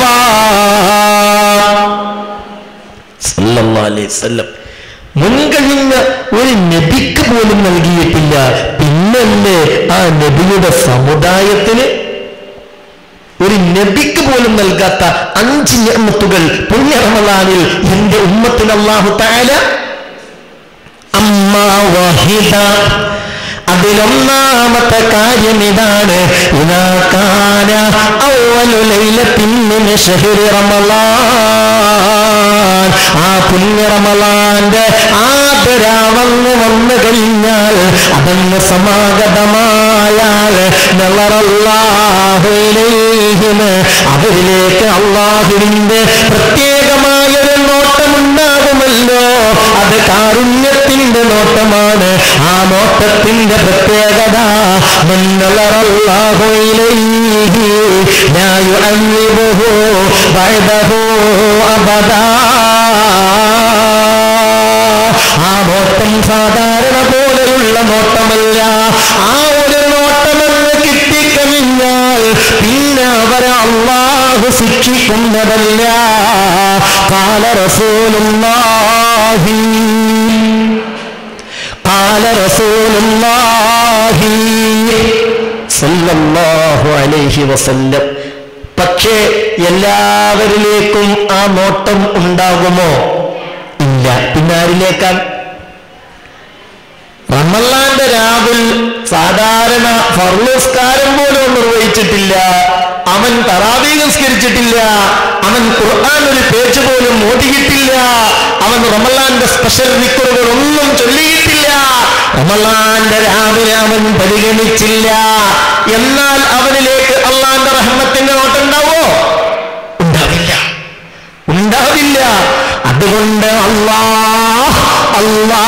സല്ലല്ലാഹു അലൈഹി വസല്ലം മുൻകഴിഞ്ഞ ഒരു നബിക്ക് പോലും നൽകിയിട്ടില്ല പിന്നല്ലേ ആ നബിയുടെ സമുദായത്തിന് ഒരു നബിക്ക് പോലും നൽകാത്ത അഞ്ച് ഞമ്മത്തുകൾ പുണ്യ റമളാനിൽ എന്റെ ഉമ്മത്തിന് അള്ളാഹു താല അമ്മ വഹിദ അതിലൊന്നാമത്തെ കാര്യം ഇതാണ് ഇതാക്കാന അവലു ലൈലത്തിൻ മിൻ ശഹ്രി റമളാൻ ആ പുണ്യ റമളാന്റെ ആദരാവന്ന് വന്നു കഴിഞ്ഞാൽ അതങ്ങ് സമാഗതമായാൽ നളറല്ലാഹു ഇലൈഹിന് അവരിലേക്ക് അള്ളാഹുവിന്റെ പ്രത്യേകമായൊരു നോട്ടമുണ്ടാകുമല്ലോ അത് കാരുണ്യത്തിന്റെ നോട്ടമാണ് ആ നോട്ടത്തിന്റെ പ്രത്യേകത മന്നളറല്ലാഹു ഇലൈഹി ലാ യുഅയ്യിബുഹു ബഅദഹു അബദാ ആ നോട്ടം സാധാരണ പോലെയുള്ള നോട്ടമല്ല ആ ഒരു നോട്ടമെന്ന് കിട്ടിക്കഴിഞ്ഞാൽ പിന്നെ അവരെ അള്ളാഹു ശിക്ഷിക്കുന്നതല്ല കാല റസൂലുള്ളാഹി കാല റസൂലുള്ളാഹി സല്ലല്ലാഹു അലൈഹി വസല്ലം പക്ഷേ എല്ലാവരിലേക്കും ആ നോട്ടം ഉണ്ടാകുമോ ഇല്ല പിന്നെ ആരിലേക്കാൻ റമല്ലാന്റെ രാവിൽ സാധാരണ ഫർലസ്കാരം പോലും നിർവഹിച്ചിട്ടില്ല അവൻ തറാവി നിസ്കരിച്ചിട്ടില്ല അവൻ ഖുർആൻ ഒരു പേജ് പോലും ഓടിയിട്ടില്ല അവൻ റമല്ലാന്റെ സ്പെഷ്യൽ നിക്കറുകൾ ഒന്നും ചൊല്ലിയിട്ടില്ല റമല്ലാന്റെ രാവിലെ അവൻ പരിഗണിച്ചില്ല എന്നാൽ അവനിലേക്ക് അള്ളാന്റെ റഹ്മത്തിന്റെ നോട്ടുണ്ടാവോ ഉണ്ടാവില്ല ഉണ്ടാവില്ല അതുകൊണ്ട് അല്ലാ അല്ലാ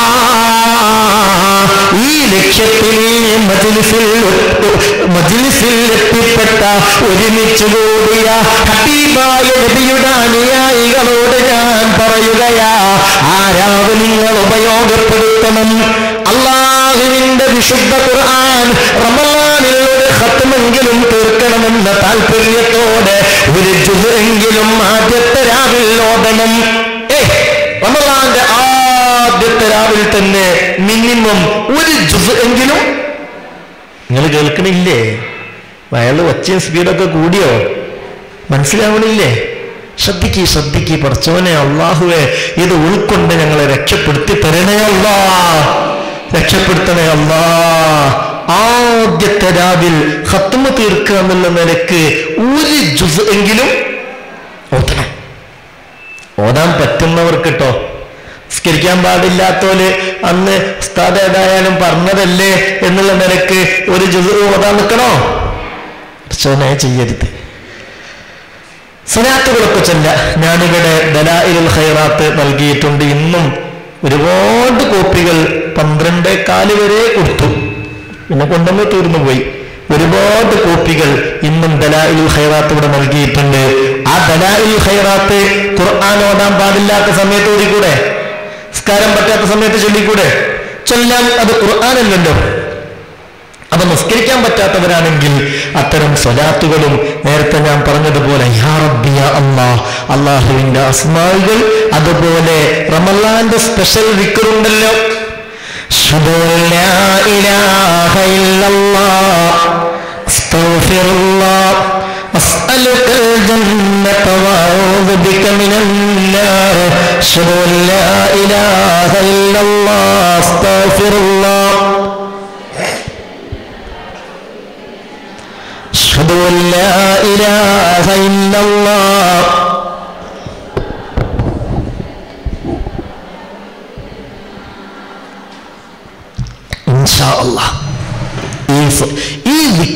ഈ ലക്ഷ്യത്തിൽ മജിലിസിൽ മജിലിസിൽ എത്തിപ്പെട്ട ഒരുമിച്ച് കൂടിയ ഹബീബായ നബിയുടെ അനുയായികളോട് ഞാൻ പറയുകയാ ആ രാവ് നിങ്ങൾ ഉപയോഗപ്പെടുത്തണം അള്ളാഹുവിന്റെ വിശുദ്ധ ഖുർആൻ റമലാനിൽ ഒരു ഖത്മെങ്കിലും തീർക്കണമെന്ന താല്പര്യത്തോടെ ഒരു ജുസെങ്കിലും ആദ്യത്തെ രാവിൽ ഓടണം ഏ റമലാന്റെ ആദ്യത്തെ രാവിൽ തന്നെ മിനിമം ഒരു ജുസ് എങ്കിലും നിങ്ങൾ കേൾക്കണില്ലേ അയാൾ ഒച്ചയും സ്പീഡൊക്കെ കൂടിയോ മനസ്സിലാവണില്ലേ ശ്രദ്ധിക്ക് ശ്രദ്ധിക്ക് പറച്ചോനെ അള്ളാഹുവെ ഇത് ഉൾക്കൊണ്ട് ഞങ്ങളെ രക്ഷപ്പെടുത്തി തരണേ അല്ലാ രക്ഷപ്പെടുത്തണേ അല്ലാ ആദ്യത്തെ രാവിൽ ഹത്തുമ തീർക്കുക എന്നുള്ള നിലക്ക് ഒരു ജുസ് എങ്കിലും ഓതണം ഓതാൻ പറ്റുന്നവർക്ക് കേട്ടോ സ്കരിക്കാൻ പാടില്ലാത്തോല് അന്ന് ഉസ്താദ് ഏതായാലും പറഞ്ഞതല്ലേ എന്നുള്ള നിലക്ക് ഒരു ജുസ് ഓതാൻ നിൽക്കണോ ചോനെ ചെയ്യരുത് സലാത്തുകളൊക്കെ ചൊല്ല ഞാനിവിടെ ദലായിലുൽ ഖൈറാത്ത് നൽകിയിട്ടുണ്ട് ഇന്നും ഒരുപാട് കോപ്പികൾ പന്ത്രണ്ടേ കാല് വരെ കൊടുത്തു പിന്നെ കൊണ്ടുവന്ന് തീർന്നു പോയി ഒരുപാട് കോപ്പികൾ ഇന്നും ദലായിലുൽ ഖൈറാത്ത് ഇവിടെ നൽകിയിട്ടുണ്ട് ആ ദലായിലുൽ ഖൈറാത്ത് ഖുർആൻ ഓടാൻ പാടില്ലാത്ത സമയത്ത് ഓടിക്കൂടെ സ്കാരം പറ്റാത്ത സമയത്ത് ചൊല്ലിക്കൂടെ ചൊല്ലാൻ അത് ഖുർആാനല്ലല്ലോ അപ്പൊ നിസ്കരിക്കാൻ പറ്റാത്തവരാണെങ്കിൽ അത്തരം സ്വലാത്തുകളും നേരത്തെ ഞാൻ പറഞ്ഞതുപോലെ യാ റബ്ബിയ അള്ളാ അള്ളാഹുവിന്റെ അസ്മാവുകൾ അതുപോലെ റമലാന്റെ സ്പെഷ്യൽ വിക്കറുണ്ടല്ലോ أسألك الجنة وأعوذ بك من النار أشهد أن لا إله إلا الله أستغفر الله أشهد أن لا إله إلا الله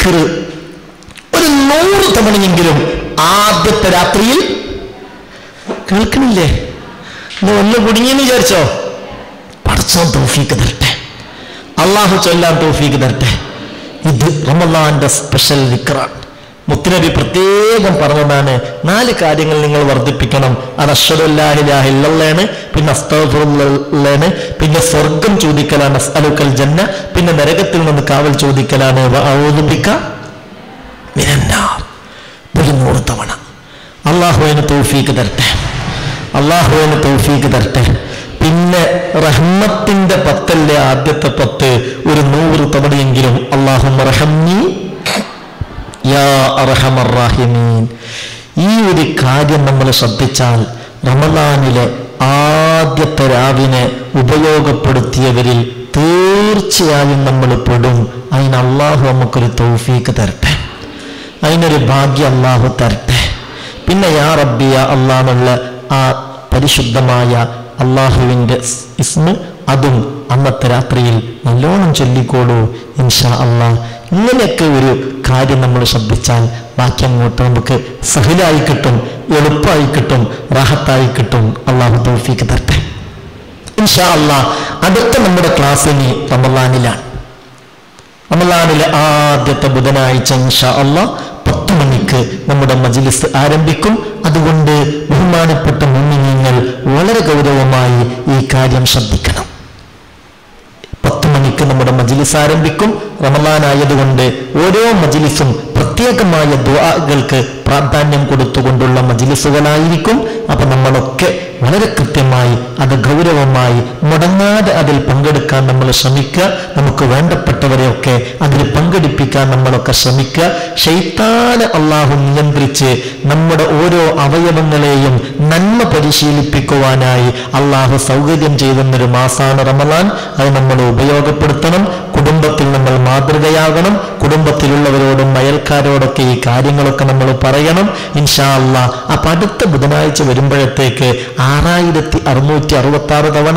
ദിക്കറ് ഒരു നൂറ് തവണയെങ്കിലും ആദ്യത്തെ രാത്രിയിൽ കേൾക്കണില്ലേ ഇന്ന് ഒന്ന് കുടുങ്ങിയെന്ന് വിചാരിച്ചോ പടച്ചോൻ തൗഫീക്ക് തരട്ടെ അള്ളാഹു ചൊല്ലാൻ തൗഫീക്ക് തരട്ടെ ഇത് റമലാന്റെ സ്പെഷ്യൽ വിക്രാണ് മുത്തുനബി പ്രത്യേകം പറഞ്ഞതാണ് നാല് കാര്യങ്ങൾ നിങ്ങൾ വർദ്ധിപ്പിക്കണം അത് അഷ്വറുല്ലാഹിലാഹില്ലാണ് പിന്നെ അസ്തഫുള്ളാണ് പിന്നെ സ്വർഗം ചോദിക്കലാണ് അസ്അലുക്കൽ ജന്ന പിന്നെ നരകത്തിൽ നിന്ന് കാവൽ ചോദിക്കലാണ് ഔദുബിക്ക മിനന്നാർ ഒരു നൂറ് തവണ അള്ളാഹുവിന് തൗഫീക്ക് തരട്ടെ അള്ളാഹുവിന് തൗഫീക്ക് തരട്ടെ പിന്നെ റഹ്മത്തിന്റെ പത്തല്ലേ ആദ്യത്തെ പത്ത് ഒരു നൂറ് തവണയെങ്കിലും അള്ളാഹു റഹമ്മി യാ അർഹമർ റാഹിമീൻ ഈ ഒരു കാര്യം നമ്മൾ ശ്രദ്ധിച്ചാൽ റമദാനിലെ ആദ്യത്തെ രാവിനെ ഉപയോഗപ്പെടുത്തിയവരിൽ തീർച്ചയായും നമ്മൾ പെടും അതിന് അള്ളാഹു നമുക്കൊരു തൗഫീക്ക് തരട്ടെ അതിനൊരു ഭാഗ്യം അള്ളാഹു തരട്ടെ പിന്നെ യാ റബ്ബിയ അള്ളാന്നുള്ള ആ പരിശുദ്ധമായ അള്ളാഹുവിൻ്റെ ഇസ്മ് അതും അന്നത്തെ രാത്രിയിൽ നല്ലോണം ചൊല്ലിക്കോളൂ ഇൻഷാ അള്ളാ ഇങ്ങനെയൊക്കെ ഒരു കാര്യം നമ്മൾ ശ്രദ്ധിച്ചാൽ ബാക്കി അങ്ങോട്ട് നമുക്ക് സഹിലായി കിട്ടും എളുപ്പമായി കിട്ടും റാഹത്തായി കിട്ടും അള്ളാഹു തൗഫീക്ക് തരട്ടെ ഇൻഷാ അള്ളാ അടുത്ത നമ്മുടെ ക്ലാസ് ഇനി റമലാനിലാണ് റമലാനിലെ ആദ്യത്തെ ബുധനാഴ്ച ഇൻഷാ അള്ളാ പത്ത് മണിക്ക് നമ്മുടെ മജ്ലിസ് ആരംഭിക്കും അതുകൊണ്ട് ബഹുമാനപ്പെട്ട മുന്നിങ്ങൾ വളരെ ഗൗരവമായി ഈ കാര്യം ശ്രദ്ധിക്കണം പത്ത് മണിക്ക് നമ്മുടെ മജ്ലിസ് ആരംഭിക്കും റമലാനായതുകൊണ്ട് ഓരോ മജ്ലിസും പ്രത്യേകമായ ദുആകൾക്ക് പ്രാധാന്യം കൊടുത്തുകൊണ്ടുള്ള മജ്ലിസുകളായിരിക്കും അപ്പൊ നമ്മളൊക്കെ വളരെ കൃത്യമായി അത് ഗൗരവമായി മുടങ്ങാതെ അതിൽ പങ്കെടുക്കാൻ നമ്മൾ ശ്രമിക്കുക നമുക്ക് വേണ്ടപ്പെട്ടവരെയൊക്കെ അതിൽ പങ്കെടുപ്പിക്കാൻ നമ്മളൊക്കെ ശ്രമിക്കുക ഷെയ്ത്താന് അള്ളാഹു നിയന്ത്രിച്ച് നമ്മുടെ ഓരോ അവയവങ്ങളെയും നന്മ പരിശീലിപ്പിക്കുവാനായി അള്ളാഹു സൗകര്യം ചെയ്തെന്നൊരു മാസാണ് റമലാൻ അത് നമ്മൾ ഉപയോഗപ്പെടുത്തണം കുടുംബത്തിൽ നമ്മൾ മാതൃകയാകണം കുടുംബത്തിലുള്ളവരോടും അയൽക്കാരോടൊക്കെ ഈ കാര്യങ്ങളൊക്കെ നമ്മൾ പറയണം ഇൻഷാ അള്ളാ അപ്പൊ അടുത്ത ബുധനാഴ്ച വരുമ്പോഴത്തേക്ക് ആറായിരത്തി അറുന്നൂറ്റി അറുപത്തി ആറ് തവണ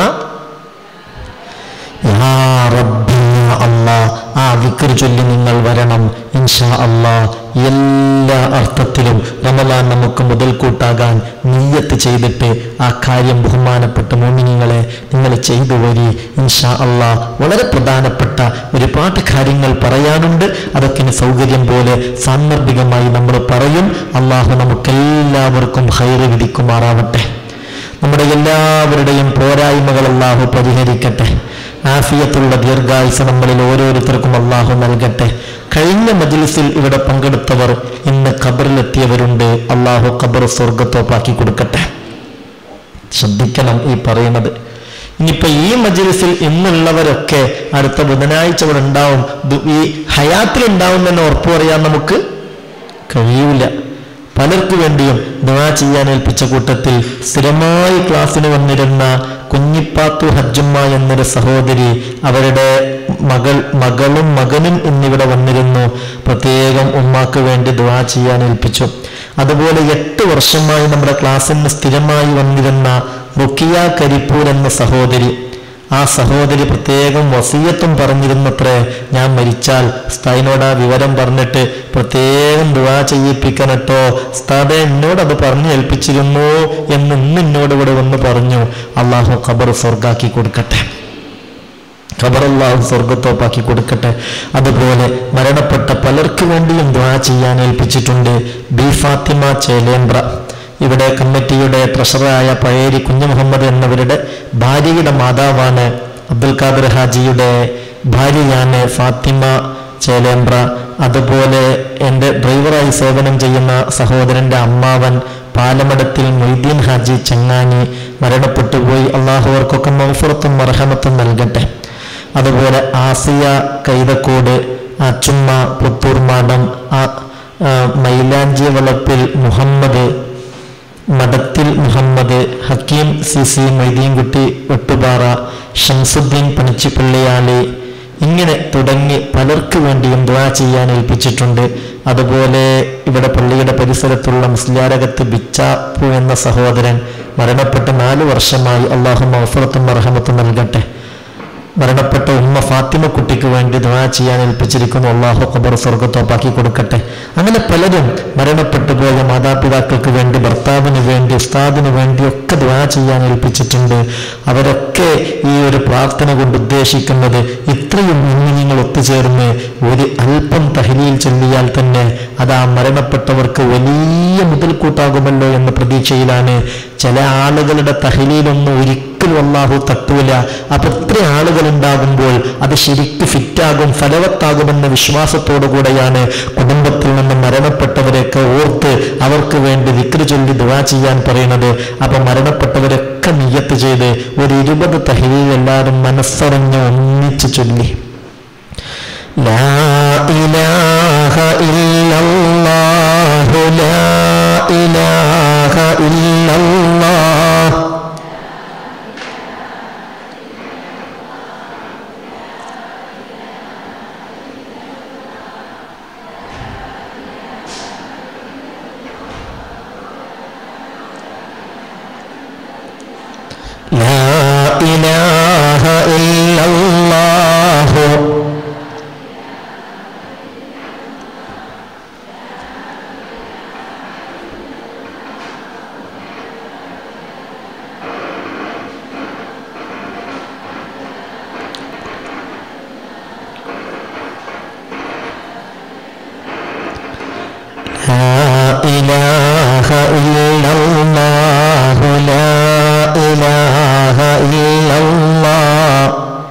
യാ റബ്ബി യാ അല്ലാ ആ വിക്ർ ചൊല്ലി നിങ്ങൾ വരണം ഇൻഷാ അല്ലാ എല്ലാ അർത്ഥത്തിലും റമലാൻ നമുക്ക് മുതൽക്കൂട്ടാകാൻ നീയത്ത് ചെയ്തിട്ട് ആ കാര്യം ബഹുമാനപ്പെട്ട മോമിനിങ്ങളെ നിങ്ങൾ ചെയ്തു വരി ഇൻഷാ അല്ലാ വളരെ പ്രധാനപ്പെട്ട ഒരുപാട് കാര്യങ്ങൾ പറയാനുണ്ട് അതൊക്കെ ഇനി സൗകര്യം പോലെ സാന്ദർഭികമായി നമ്മൾ പറയും അള്ളാഹു നമുക്കെല്ലാവർക്കും ഹൈറ് വിധിക്കുമാറാവട്ടെ നമ്മുടെ എല്ലാവരുടെയും പോരായ്മകൾ അള്ളാഹു പരിഹരിക്കട്ടെ ആഫിയത്തുള്ള ദീർഘായുസ നമ്മളിൽ ഓരോരുത്തർക്കും അള്ളാഹു നൽകട്ടെ കഴിഞ്ഞ മജ്ലിസിൽ ഇവിടെ പങ്കെടുത്തവർ ഇന്ന് ഖബറിലെത്തിയവരുണ്ട് അള്ളാഹു ഖബർ സ്വർഗത്തോപ്പാക്കി കൊടുക്കട്ടെ ശ്രദ്ധിക്കണം ഈ പറയുന്നത് ഇനിയിപ്പോ ഈ മജ്ലിസിൽ ഇന്നുള്ളവരൊക്കെ അടുത്ത ബുധനാഴ്ച ഇവിടെ ഉണ്ടാവും ദു- ഈ ഹയാത്തിൽ ഉണ്ടാവും എന്ന് ഉറപ്പു പറയാൻ നമുക്ക് കഴിയൂല പലർക്കു വേണ്ടിയും ദുആ ചെയ്യാൻ ഏൽപ്പിച്ച കൂട്ടത്തിൽ സ്ഥിരമായി ക്ലാസ്സിന് വന്നിരുന്ന കുഞ്ഞിപ്പാത്തു ഹജ്ജുമ്മ എന്നൊരു സഹോദരി അവരുടെ മകൾ മകളും മകനും എന്നിവിടെ വന്നിരുന്നു പ്രത്യേകം ഉമ്മാക്ക് വേണ്ടി ദുആ ചെയ്യാൻ ഏൽപ്പിച്ചു അതുപോലെ എട്ട് വർഷമായി നമ്മുടെ ക്ലാസ്സിന് സ്ഥിരമായി വന്നിരുന്ന റുക്കിയ കരിപ്പൂർ എന്ന സഹോദരി ആ സഹോദരി പ്രത്യേകം വസീയത്തും പറഞ്ഞിരുന്നത്രേ ഞാൻ മരിച്ചാൽ ഉസ്താദിനോട് ആ വിവരം പറഞ്ഞിട്ട് പ്രത്യേകം ദുവാ ചെയ്യിപ്പിക്കണട്ടോ ഉസ്താദെ എന്നോട് അത് പറഞ്ഞു ഏൽപ്പിച്ചിരുന്നു എന്ന് ഇന്ന് എന്നോട് ഇവിടെ വന്ന് പറഞ്ഞു അള്ളാഹു ഖബർ സ്വർഗാക്കി കൊടുക്കട്ടെ ഖബർ അള്ളാഹു സ്വർഗത്തോപ്പാക്കി കൊടുക്കട്ടെ അതുപോലെ മരണപ്പെട്ട പലർക്ക് വേണ്ടിയും ദ്വാ ചെയ്യാൻ ഏൽപ്പിച്ചിട്ടുണ്ട് ബി ഫാത്തിമ ചേലേമ്പ്ര ഇവിടെ കമ്മിറ്റിയുടെ ട്രഷററായ പഴേരി കുഞ്ഞു മുഹമ്മദ് എന്നവരുടെ ഭാര്യയുടെ മാതാവാണ് അബ്ദുൽ ഖാദർ ഹാജിയുടെ ഭാര്യയാണ് ഫാത്തിമ ചേലേമ്പ്ര അതുപോലെ എൻ്റെ ഡ്രൈവറായി സേവനം ചെയ്യുന്ന സഹോദരൻ്റെ അമ്മാവൻ പാലമടത്തിൽ മൊയ്തീൻ ഹാജി ചങ്ങാനി മരണപ്പെട്ടുപോയി അള്ളാഹു അവർക്കൊക്കെ മൗഫുറത്തും മർഹമത്തും നൽകട്ടെ അതുപോലെ ആസിയ കൈതക്കോട് അച്ചുമ്മ പുത്തൂർ മാടം ആ ആ, മൈലാഞ്ചി വളപ്പിൽ മുഹമ്മദ് മടത്തിൽ മുഹമ്മദ് ഹക്കീം സി സി മൊയ്തീൻകുട്ടി വെട്ടുപാറ ഷംസുദ്ദീൻ പണിച്ചിപ്പള്ളിയാളി ഇങ്ങനെ തുടങ്ങി പലർക്ക് വേണ്ടിയും ദ്വാ ചെയ്യാൻ ഏൽപ്പിച്ചിട്ടുണ്ട് അതുപോലെ ഇവിടെ പള്ളിയുടെ പരിസരത്തുള്ള മുസ്ലിയാരകത്ത് ബിച്ചാപ്പു എന്ന സഹോദരൻ മരണപ്പെട്ട് നാല് വർഷമായി അള്ളാഹു മൗഫറത്തും മർഹമത്തും നൽകട്ടെ മരണപ്പെട്ട ഉമ്മ ഫാത്തിമ കുട്ടിക്ക് വേണ്ടി ദുആ ചെയ്യാൻ ഏൽപ്പിച്ചിരിക്കുന്നു അള്ളാഹു ഖബർ സ്വർഗത്തോപ്പാക്കി കൊടുക്കട്ടെ അങ്ങനെ പലരും മരണപ്പെട്ടു പോയ മാതാപിതാക്കൾക്ക് വേണ്ടി ഭർത്താവിന് വേണ്ടി ഉസ്താദിന് വേണ്ടി ഒക്കെ ദുആ ചെയ്യാൻ ഏൽപ്പിച്ചിട്ടുണ്ട് അവരൊക്കെ ഈ ഒരു പ്രാർത്ഥന കൊണ്ട് ഉദ്ദേശിക്കുന്നത് ഇത്രയും നിങ്ങൾ ഒത്തുചേർന്ന് ഒരു അല്പം തഹലീൽ ചൊല്ലിയാൽ തന്നെ അത് ആ മരണപ്പെട്ടവർക്ക് വലിയ മുതൽക്കൂട്ടാകുമല്ലോ എന്ന പ്രതീക്ഷയിലാണ് ചില ആളുകളുടെ തഹലീലൊന്നും ഒരിക്കലും അള്ളാഹു തട്ടൂല അപ്പൊ ഇത്ര ആളുകൾ ഉണ്ടാകുമ്പോൾ അത് ശരിക്ക് ഫിറ്റാകും ഫലവത്താകുമെന്ന വിശ്വാസത്തോടു കൂടെയാണ് കുടുംബത്തിൽ നിന്ന് മരണപ്പെട്ടവരെയൊക്കെ ഓർത്ത് അവർക്ക് വേണ്ടി വിക്രി ചൊല്ലി ദുവാ ചെയ്യാൻ പറയുന്നത് അപ്പൊ മരണപ്പെട്ടവരൊക്കെ നിയ്യത്ത് ചെയ്ത് ഒരു ഇരുപത് തഹലീൽ എല്ലാവരും മനസ്സറിഞ്ഞ് ഒന്നിച്ച് ചൊല്ലി لا إله إلا الله لا إله إلا الله لا إله إلا الله لا إله إلا الله لا إله إلا الله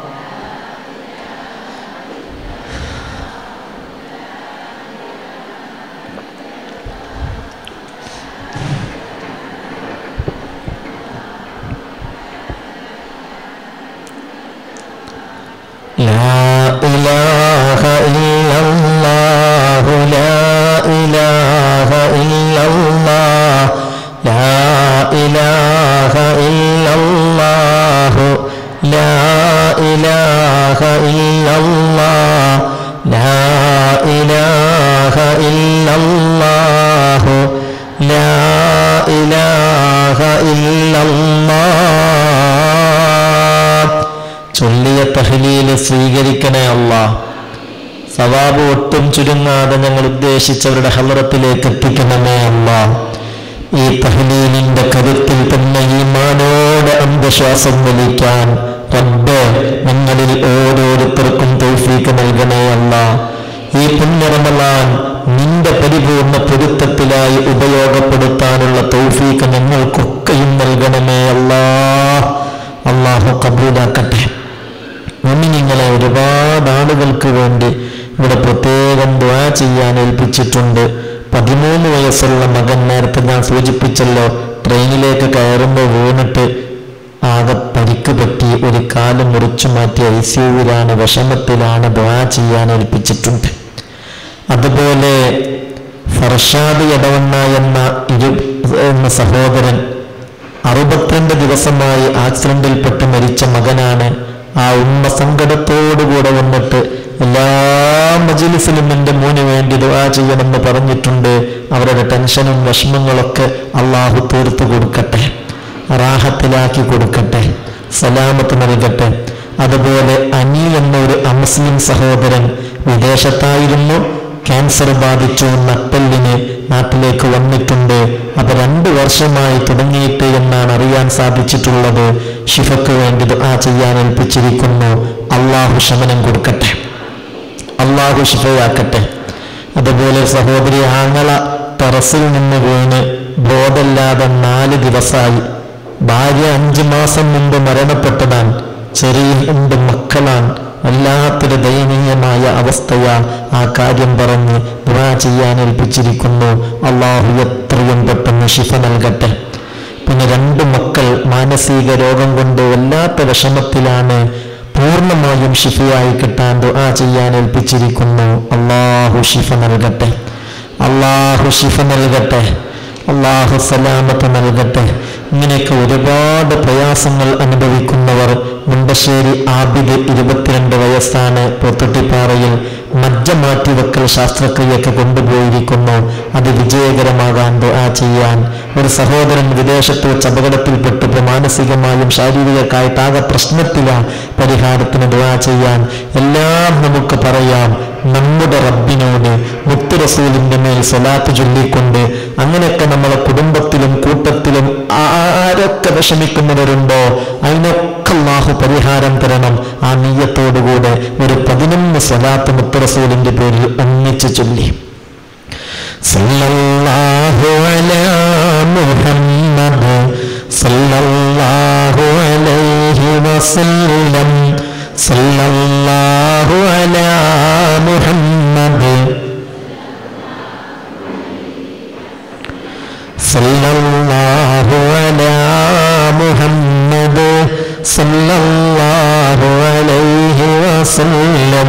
لا إله إلا الله لا إله إلا الله لا إله إلا الله لا إله إلا الله لا إله إلا الله لا إله إلا الله ചൊല്ലിയ തഹ്ലീല് സ്വീകരിക്കണേ അല്ലാ സവാബ് ഒട്ടും ചുരുങ്ങാതെ ഞങ്ങൾ ഉദ്ദേശിച്ചവരുടെ ഹലറത്തിലേക്ക് എത്തിക്കണമേ അല്ല ഈ തഹ്ലീലിന്റെ കരുത്തിൽ തന്നെ ഈ മാനോട് അന്ധശ്വാസം വലിക്കാൻ റബ്ബ് നിങ്ങളിൽ ഓരോരുത്തർക്കും തൗഫീക്ക് നൽകണേ അല്ല ഈ പുണ്യറമലാൻ നിന്റെ പരിപൂർണ പൊരുത്തത്തിലായി ഉപയോഗപ്പെടുത്താനുള്ള തൗഫീക്ക് ഞങ്ങൾക്കൊക്കെയും നൽകണമേ അല്ലാ അള്ളാഹു കബൂലാക്കട്ടെ മുമിനിങ്ങളെ ഒരുപാട് ആളുകൾക്ക് വേണ്ടി ഇവിടെ പ്രത്യേകം ദ്വാ ചെയ്യാൻ ഏൽപ്പിച്ചിട്ടുണ്ട് പതിമൂന്ന് വയസ്സുള്ള മകൻ നേരത്തെ ഞാൻ സൂചിപ്പിച്ചല്ലോ ട്രെയിനിലേക്ക് കയറുമ്പോൾ വീണിട്ട് ആകെ പരിക്ക് പറ്റി ഒരു കാല് മുറിച്ചു മാറ്റി ഐ സിയുവിലാണ് വിഷമത്തിലാണ് ദ്വാ ചെയ്യാൻ ഏൽപ്പിച്ചിട്ടുണ്ട് അതുപോലെ ഫർഷാദ് എടവണ്ണ എന്ന ഇരു എന്ന സഹോദരൻ അറുപത്തിരണ്ട് ദിവസമായി ആക്സിഡന്റിൽപ്പെട്ട് മരിച്ച മകനാണ് ആ ഉമ്മ സങ്കടത്തോടുകൂടെ വന്നിട്ട് എല്ലാ മജിലിസിലും എൻ്റെ മോന് വേണ്ടി ദുആ ചെയ്യണമെന്ന് പറഞ്ഞിട്ടുണ്ട് അവരുടെ ടെൻഷനും വിഷമങ്ങളൊക്കെ അള്ളാഹു തീർത്തു കൊടുക്കട്ടെ റാഹത്തിലാക്കി കൊടുക്കട്ടെ സലാമത്ത് നൽകട്ടെ അതുപോലെ അനി എന്ന ഒരു അമുസ്ലിം സഹോദരൻ വിദേശത്തായിരുന്നു ക്യാൻസർ ബാധിച്ചു നട്ടെല്ലിന് നാട്ടിലേക്ക് വന്നിട്ടുണ്ട് അപ്പൊ രണ്ടു വർഷമായി തുടങ്ങിയിട്ട് എന്നാണ് അറിയാൻ സാധിച്ചിട്ടുള്ളത് ഷിഫക്ക് വേണ്ടി ദുആ ചെയ്യാൻ ഏൽപ്പിച്ചിരിക്കുന്നു അള്ളാഹു ശമനം കൊടുക്കട്ടെ അള്ളാഹു ഷിഫയാക്കട്ടെ അതുപോലെ സഹോദരി ആങ്ങള ടെറസിൽ നിന്ന് വീണ് ബോധമില്ലാതെ നാല് ദിവസമായി ഭാര്യ അഞ്ചു മാസം മുമ്പ് മരണപ്പെട്ടതാണ് ചെറിയ രണ്ട് മക്കളാണ് വല്ലാത്തൊരു ദയനീയമായ അവസ്ഥയാ ആ കാര്യം പറഞ്ഞ് ദുആ ചെയ്യാൻ ഏൽപ്പിച്ചിരിക്കുന്നു അള്ളാഹു എത്രയും പെട്ടെന്ന് ശിഫ നൽകട്ടെ പിന്നെ രണ്ട് മക്കൾ മാനസിക രോഗം കൊണ്ട് വല്ലാത്ത വിഷമത്തിലാണ് പൂർണ്ണമായും ഷിഫയായി കിട്ടാൻ ദുആ ചെയ്യാൻ ഏൽപ്പിച്ചിരിക്കുന്നു അള്ളാഹു ഷിഫ നൽകട്ടെ അള്ളാഹു ഷിഫ നൽകട്ടെ അള്ളാഹു സലാമത്ത് നൽകട്ടെ ഇങ്ങനെയൊക്കെ ഒരുപാട് പ്രയാസങ്ങൾ അനുഭവിക്കുന്നവർ മുണ്ടശ്ശേരി ആബിദ് ഇരുപത്തിരണ്ട് വയസ്സാണ് പൊത്തുട്ടിപ്പാറയിൽ മജ്ജ മാറ്റിവെക്കൽ ശാസ്ത്രക്രിയക്ക് കൊണ്ടുപോയിരിക്കുന്നു അത് വിജയകരമാകാൻ ദുആ ചെയ്യാൻ ഒരു സഹോദരൻ വിദേശത്ത് വെച്ച് അപകടത്തിൽപ്പെട്ടിട്ട് മാനസികമായും ശാരീരികമായിട്ടാകെ പ്രശ്നത്തിലാണ് പരിഹാരത്തിന് ദുആ ചെയ്യാൻ എല്ലാം നമുക്ക് പറയാം നമ്മുടെ റബ്ബിനോട് മുത്തു റസൂലിന്റെ മേൽ സ്വലാത്ത് ചൊല്ലിക്കൊണ്ട് അങ്ങനെയൊക്കെ നമ്മളെ കുടുംബത്തിലും കൂട്ടത്തിലും ആരൊക്കെ വിഷമിക്കുന്നവരുണ്ടോ അതിനൊക്കെ അള്ളാഹു പരിഹാരം തരണം ആ നീയത്തോടുകൂടെ ഒരു പതിനൊന്ന് സ്വലാത്ത് മുത്തു റസൂലിന്റെ പേരിൽ ഒന്നിച്ച് ചൊല്ലി സല്ലല്ലാഹു അലാ മുഹമ്മദ് സല്ലല്ലാഹു അലൈഹി വസല്ലം സല്ലല്ലാഹു അലാ മുഹമ്മദ് സല്ലല്ലാഹു അലാ മുഹമ്മദ് സല്ലല്ലാഹു അലൈഹി വസല്ലം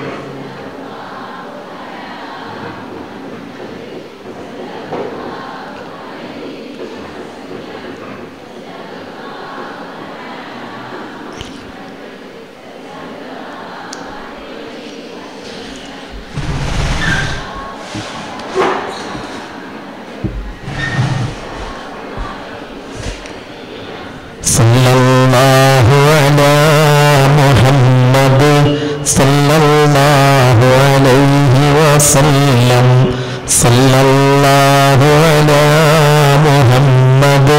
സല്ലല്ലാഹു അലാ മുഹമ്മദ് സല്ലല്ലാഹു അലൈഹി വസല്ലം സല്ലല്ലാഹു അലാ മുഹമ്മദ്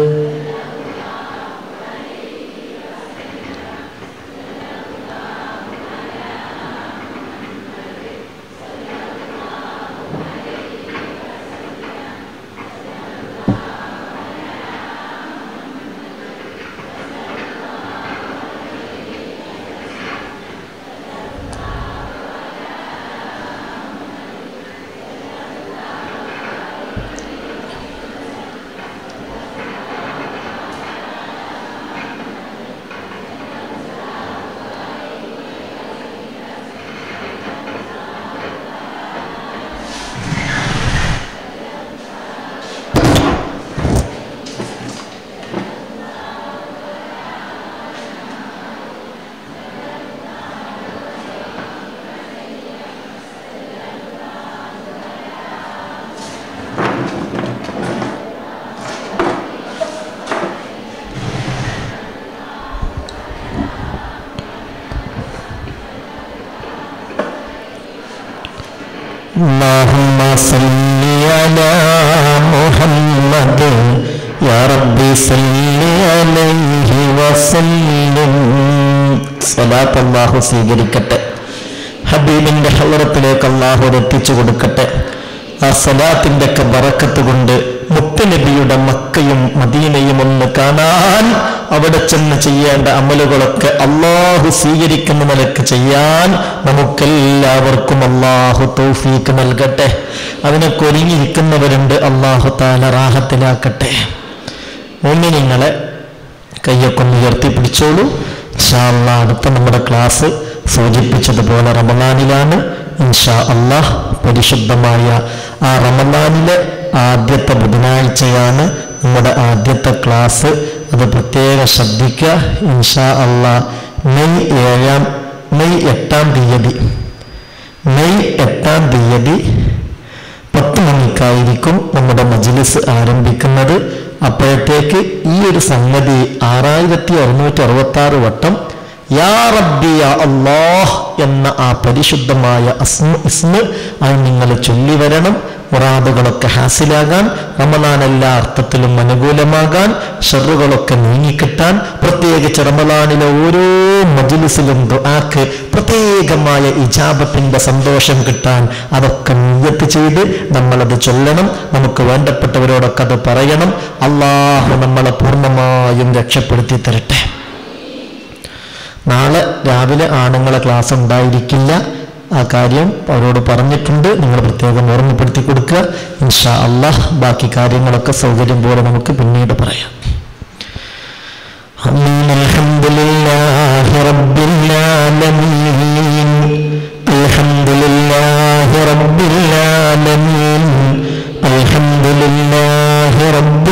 اللهم صل على محمد يا ربي صل عليه وسلم സ്വലാത്ത് അള്ളാഹു സ്വീകരിക്കട്ടെ ഹബീബിന്റെ ഹലറത്തിലേക്ക് അള്ളാഹു അത് എത്തിച്ചു കൊടുക്കട്ടെ ആ സലാത്തിന്റെ ഒക്കെ ബറക്കത്ത് കൊണ്ട് മുത്തനബിയുടെ മക്കയും മദീനയും ഒന്ന് കാണാൻ അവിടെ ചെന്ന് ചെയ്യേണ്ട അമലുകളൊക്കെ അള്ളാഹു സ്വീകരിക്കുന്ന നിലക്ക് ചെയ്യാൻ നമുക്കെല്ലാവർക്കും അള്ളാഹു തൗഫീക്ക് നൽകട്ടെ അതിനൊക്കെ ഒരുങ്ങിയിരിക്കുന്നവരുണ്ട് അള്ളാഹു താല റാഹത്തിലാക്കട്ടെ മോമിനിങ്ങളെ കയ്യൊക്കെ ഒന്ന് ഉയർത്തി പിടിച്ചോളൂ ഇൻഷാ അള്ളാ അടുത്ത നമ്മുടെ ക്ലാസ് സൂചിപ്പിച്ചതുപോലെ റമദാനിലാണ് ഇൻഷാ അള്ളാഹ് പരിശുദ്ധമായ ആ റമദാനിലെ ആദ്യത്തെ ബുധനാഴ്ചയാണ് നമ്മുടെ ആദ്യത്തെ ക്ലാസ് അത് പ്രത്യേകം ശ്രദ്ധിക്കുക ഇൻഷാ അള്ളാ മെയ് ഏഴാം മെയ് എട്ടാം തീയതി മെയ് എട്ടാം തീയതി പത്ത് മണിക്കായിരിക്കും നമ്മുടെ മജ്ലിസ് ആരംഭിക്കുന്നത് അപ്പോഴത്തേക്ക് ഈ ഒരു സംഗതി ആറായിരത്തി അറുന്നൂറ്റി അറുപത്തി ആറ് വട്ടം യാ റബ്ബി യാ അല്ലാഹ് എന്ന ആ പരിശുദ്ധമായ അസ്മ ഇസ്മ അത് നിങ്ങൾ ചൊല്ലി വരണം മുറാദുകളൊക്കെ ഹാസിലാകാൻ റമദാൻ എല്ലാ അർത്ഥത്തിലും അനുകൂലമാകാൻ ഷെറുകളൊക്കെ നീങ്ങിക്കിട്ടാൻ പ്രത്യേകിച്ച് റമദാനിലെ ഓരോ മജ്ലിസിലും ദുആക്ക് പ്രത്യേകമായ ഇജാബത്തിന്റെ സന്തോഷം കിട്ടാൻ അതൊക്കെ നിയത്ത് ചെയ്ത് നമ്മളത് ചൊല്ലണം നമുക്ക് വേണ്ടപ്പെട്ടവരോടൊക്കെ അത് പറയണം അള്ളാഹു നമ്മളെ പൂർണ്ണമായും രക്ഷപ്പെടുത്തി തരട്ടെ നാളെ രാവിലെ ആണുങ്ങളെ ക്ലാസ് ഉണ്ടായിരിക്കില്ല ആ കാര്യം അവരോട് പറഞ്ഞിട്ടുണ്ട് നിങ്ങൾ പ്രത്യേകം ഓർമ്മപ്പെടുത്തി കൊടുക്കുക ഇൻഷാ അള്ളാഹ് ബാക്കി കാര്യങ്ങളൊക്കെ സൗകര്യം പോലെ നമുക്ക് പിന്നീട് പറയാം آمين الحمد لله رب العالمين الحمد لله رب العالمين الحمد لله رب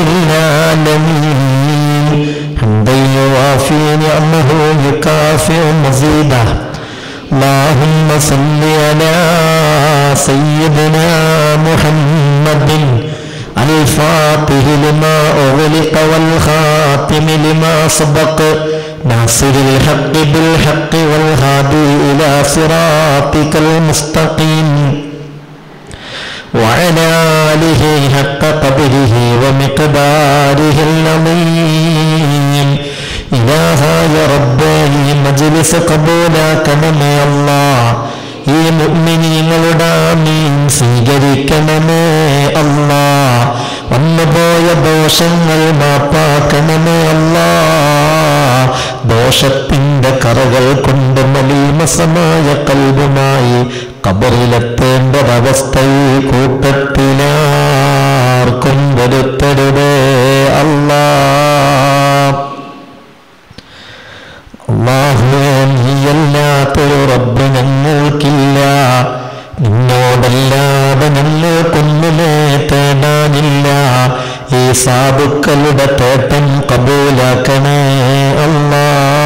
العالمين حمدا يوافي نعمه يكافئ مزيده اللهم صل على سيدنا محمد الفاتح لما أغلق والخاتم لما سبق ناصر الحق بالحق والهادي إلى صراطك المستقيم وعلى آله حق قدره ومقداره العظيم إلهاയ റബ്ബേ ഈ മജ്ലിസ് കബൂലാക്കണമേ അല്ലാ ഈ മുഅ്മിനീങ്ങളുടെ ആമീൻ സ്വീകരിക്കണമേ അല്ലാ വന്നുപോയ ദോഷങ്ങൾ മാപ്പാക്കണമേ അല്ലാ ദോഷത്തിന്റെ കറകൾ കൊണ്ട് മലീമസമായ കൽബുമായി കബറിലെത്തേണ്ടൊരവസ്ഥ ഈ കൂട്ടത്തിലാർക്കും വരുത്തരുതേ അല്ലാ അള്ളാഹുവേ നീയല്ലാത്തൊരു റബ്ബ് ഞങ്ങൾക്കില്ല നിന്നോടല്ലാതെ ഞങ്ങൾക്കൊന്നുമേ തേടാനില്ല ഈ സാധുക്കളുടെ തേട്ടം കബൂലാക്കണേ അല്ലാ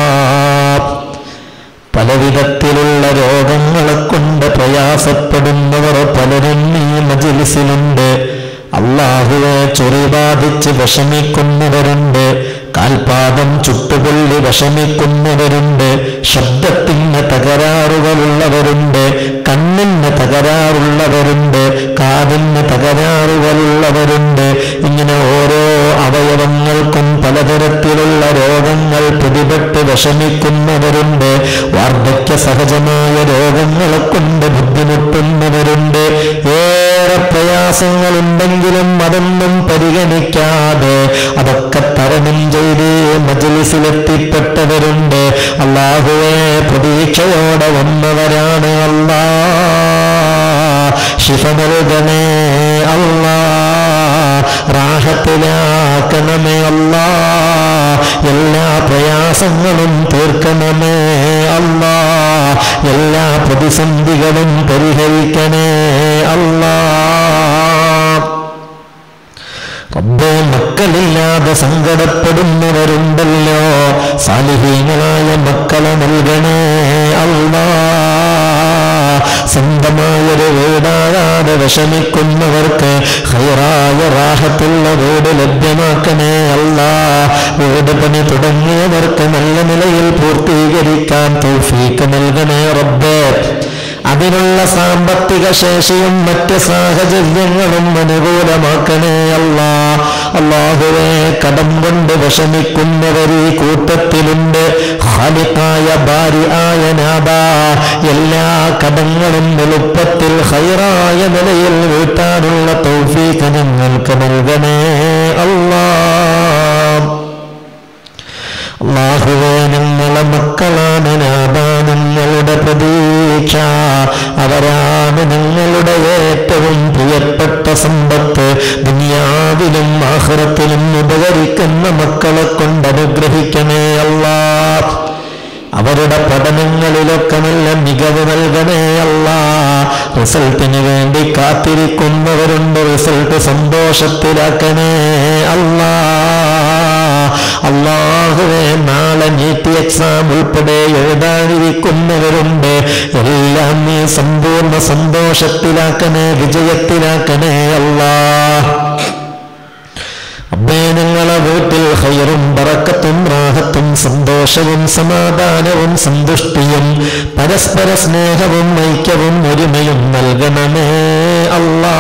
പലവിധത്തിലുള്ള രോഗങ്ങളെ കൊണ്ട് പ്രയാസപ്പെടുന്നവർ പലരും ഈ മജിലിസിലുണ്ട് അള്ളാഹുവെ ചൊറി ബാധിച്ച് വിഷമിക്കുന്നവരുണ്ട് കാൽപാദം ചുട്ടുപൊള്ളി വിഷമിക്കുന്നവരുണ്ട് ശബ്ദത്തിന് തകരാറുകളുള്ളവരുണ്ട് കണ്ണിന് തകരാറുള്ളവരുണ്ട് കാതിന് തകരാറുകളുള്ളവരുണ്ട് ഇങ്ങനെ ഓരോ അവയവങ്ങൾക്കും പലതരത്തിലുള്ള രോഗങ്ങൾ പിടിപെട്ട് വിഷമിക്കുന്നവരുണ്ട് വാർദ്ധക്യ സഹജമായ രോഗങ്ങളെ കൊണ്ട് ബുദ്ധിമുട്ടുന്നവരുണ്ട് ഏറെ പ്രയാസങ്ങളുണ്ടെങ്കിലും അതൊന്നും പരിഗണിക്കാതെ അതൊക്കെ തരണം ചെയ്ത് മജലിസിലെത്തിപ്പെട്ടവരുണ്ട് അള്ളാഹുവെ പ്രതീക്ഷയോടെ വന്നവരാണ് അല്ലാ ശിഫ നൽകണേ അല്ലാ റാഹത്തിലാക്കണമേ അല്ലാ എല്ലാ പ്രയാസങ്ങളും തീർക്കണമേ അല്ലാ എല്ലാ പ്രതിസന്ധികളും പരിഹരിക്കണേ അല്ലാ റബ്ബേ മക്കളില്ലാതെ സങ്കടപ്പെടുന്നവരുണ്ടല്ലോ സാലിഹീങ്ങളായ മക്കളെ നൽകണേ അല്ലാ സ്വന്തമായൊരു വീടാകാതെ വിഷമിക്കുന്നവർക്ക് ഹൈറായ റാഹത്തുള്ള വീട് ലഭ്യമാക്കണേ അല്ലാ വീട് പണി തുടങ്ങിയവർക്ക് നല്ല നിലയിൽ പൂർത്തീകരിക്കാൻ തൗഫീക്ക് നൽകണേ റബ്ബേ അതിനുള്ള സാമ്പത്തിക ശേഷിയും മറ്റ് സാഹചര്യങ്ങളും അനുകൂലമാക്കണേ അല്ല അള്ളാഹുവെ കടം കൊണ്ട് വിഷമിക്കുന്നവർ ഈ കൂട്ടത്തിലുണ്ട് ഹാലിക്കായ ഭാര്യയായ നാദ എല്ലാ കടങ്ങളും എളുപ്പത്തിൽ ഹൈറായ നിലയിൽ വീട്ടാനുള്ള തൗഫീക്ക് ഞങ്ങൾക്ക് നൽകണേ അല്ലാ അള്ളാഹുവേ ഞങ്ങളെ മക്കളാണ് നാഥ ഞങ്ങളുടെ പ്രതീക്ഷ അവരാണ് ഞങ്ങളുടെ ഏറ്റവും പ്രിയപ്പെട്ട സമ്പത്ത് ദുനിയാവിലും ആഹ്റത്തിലും ഉപകരിക്കുന്ന മക്കളെ കൊണ്ട് അനുഗ്രഹിക്കണേ അല്ലാ അവരുടെ പഠനങ്ങളിലൊക്കെ നല്ല മികവ് നൽകണേ അല്ല റിസൾട്ടിന് വേണ്ടി കാത്തിരിക്കുന്നവരുണ്ട് റിസൾട്ട് സന്തോഷത്തിലാക്കണേ അല്ലാ അള്ളാഹുവെ നാളെ നീറ്റ് എക്സാം ഉൾപ്പെടെ എഴുതാനിരിക്കുന്നവരുണ്ട് എല്ലാം നീ സമ്പൂർണ്ണ സന്തോഷത്തിലാക്കണേ വിജയത്തിലാക്കണേ അല്ലാ അമ്മേ ഞങ്ങളെ വീട്ടിൽ ഹൈറും ബറക്കത്തും റാഹത്തും സന്തോഷവും സമാധാനവും സന്തുഷ്ടിയും പരസ്പര സ്നേഹവും ഐക്യവും ഒരുമയും നൽകണമേ അല്ലാ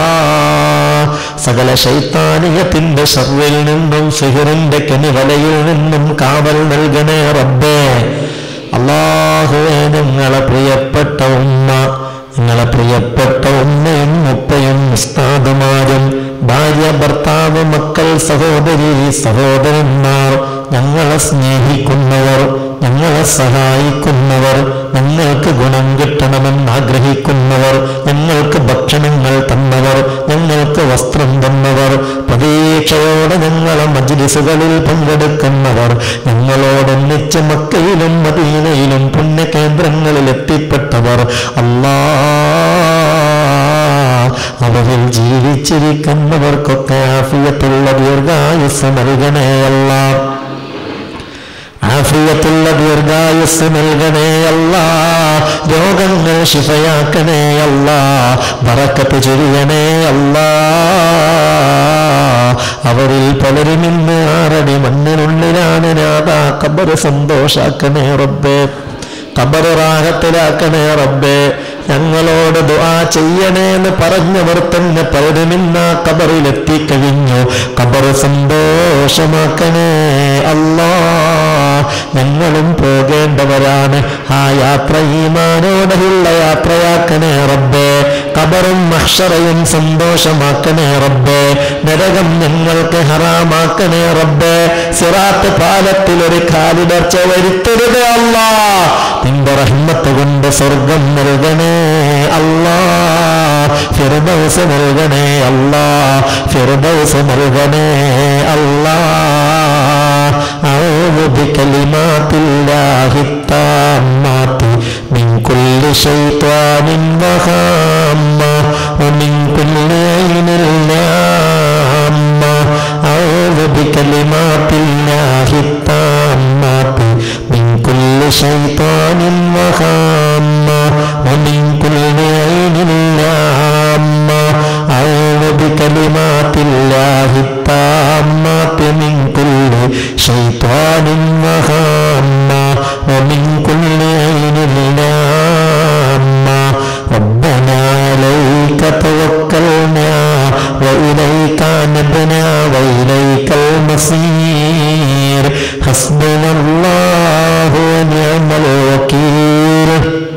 സകല ശൈത്താനിയത്തിന്റെ ഷർവിൽ നിന്നും സിഹിറിന്റെ കെണിവലയിൽ നിന്നും കാവൽ നൽകണേ റബ്ബേ അള്ളാഹുവേ ഞങ്ങളെ പ്രിയപ്പെട്ട ഉമ്മ നിങ്ങളെ പ്രിയപ്പെട്ട ഉമ്മയും ഉപ്പയും ഉസ്താദുമാരും ഭാര്യ ഭർത്താവ് മക്കൾ സഹോദരി സഹോദരന്മാർ ഞങ്ങളെ സ്നേഹിക്കുന്നവർ ഞങ്ങളെ സഹായിക്കുന്നവർ ഞങ്ങൾക്ക് ഗുണം കിട്ടണമെന്ന് ആഗ്രഹിക്കുന്നവർ ഞങ്ങൾക്ക് ഭക്ഷണങ്ങൾ തന്നവർ ഞങ്ങൾക്ക് വസ്ത്രം തന്നവർ പ്രതീക്ഷയോടെ ഞങ്ങളെ മജ്ലിസുകളിൽ പങ്കെടുക്കുന്നവർ ഞങ്ങളോടൊന്നിച്ച് മക്കയിലും മദീനയിലും പുണ്യകേന്ദ്രങ്ങളിൽ എത്തിപ്പെട്ടവർ അല്ലാ അവരിൽ ജീവിച്ചിരിക്കുന്നവർക്കൊക്കെ ആഫിയത്തുള്ള ദീർഘായുസ് നൽകണേ അല്ലാ ആഫിയത്തുള്ള ദീർഘായുസ് നൽകണേ അല്ല രോഗങ്ങൾ ശിഫയാക്കണേ അല്ല ബറക്കത്ത് ചൊരിയണേ അല്ല അവരിൽ പലരും ഇന്ന് ആറടി മണ്ണിനുള്ളിലാണ് നാഥ കബർ സന്തോഷാക്കണേ റബ്ബേ കബർ റാഹത്തിലാക്കണേ റബ്ബേ ഞങ്ങളോട് ദുആ ചെയ്യണേ എന്ന് പറഞ്ഞവർ തന്നെ പലരും ഇന്ന് ആ കബറിലെത്തിക്കഴിഞ്ഞു കബർ സന്തോഷമാക്കണേ അല്ലാ ഞങ്ങളും പോകേണ്ടവരാണ് ആ യാത്ര ഈമാനോടെയുള്ള യാത്രയാക്കണേ റബ്ബേ കബറും മഹ്ഷറയും സന്തോഷമാക്കണേ റബ്ബേ നരകം ഞങ്ങൾക്ക് ഹറാമാക്കണേ റബ്ബേ സിറാത്ത് പാലത്തിൽ ഒരു കാലിടർച്ച വരുത്തരുത് അല്ലാ നിന്റെ റഹ്മത്ത് കൊണ്ട് സ്വർഗം നൽകണേ അല്ലാ ഫിർദൗസ് നൽകണേ അല്ലാ ഫിർദൗസ് നൽകണേ അല്ലാ أعوذ بكلمات الله التامات من كل شيطان وهامة ومن كل عين لامة أعوذ بكلمات الله التامات من كل شيطان وهامة ومن كل عين لامة أعوذ بكلمات الله التامات من كل شيطان وهامة ومن كل عين لامة ربنا عليك توكلنا وإليك نبنا وإليك المصير حسبنا الله ونعم الوكيل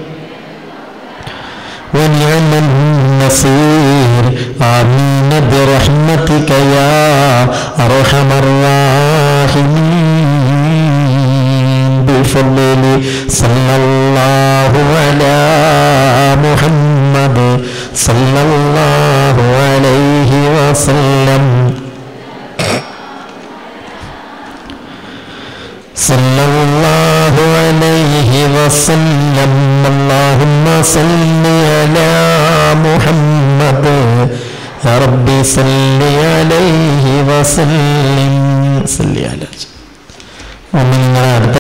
ونعم النصير آمين برحمتك يا أرحم الراحمين بفضل صلى الله على محمد صلى الله عليه وسلم صلى الله عليه وسلم اللهم صل على محمد يا ربي صل عليه وسلم صل على ومن അടുത്ത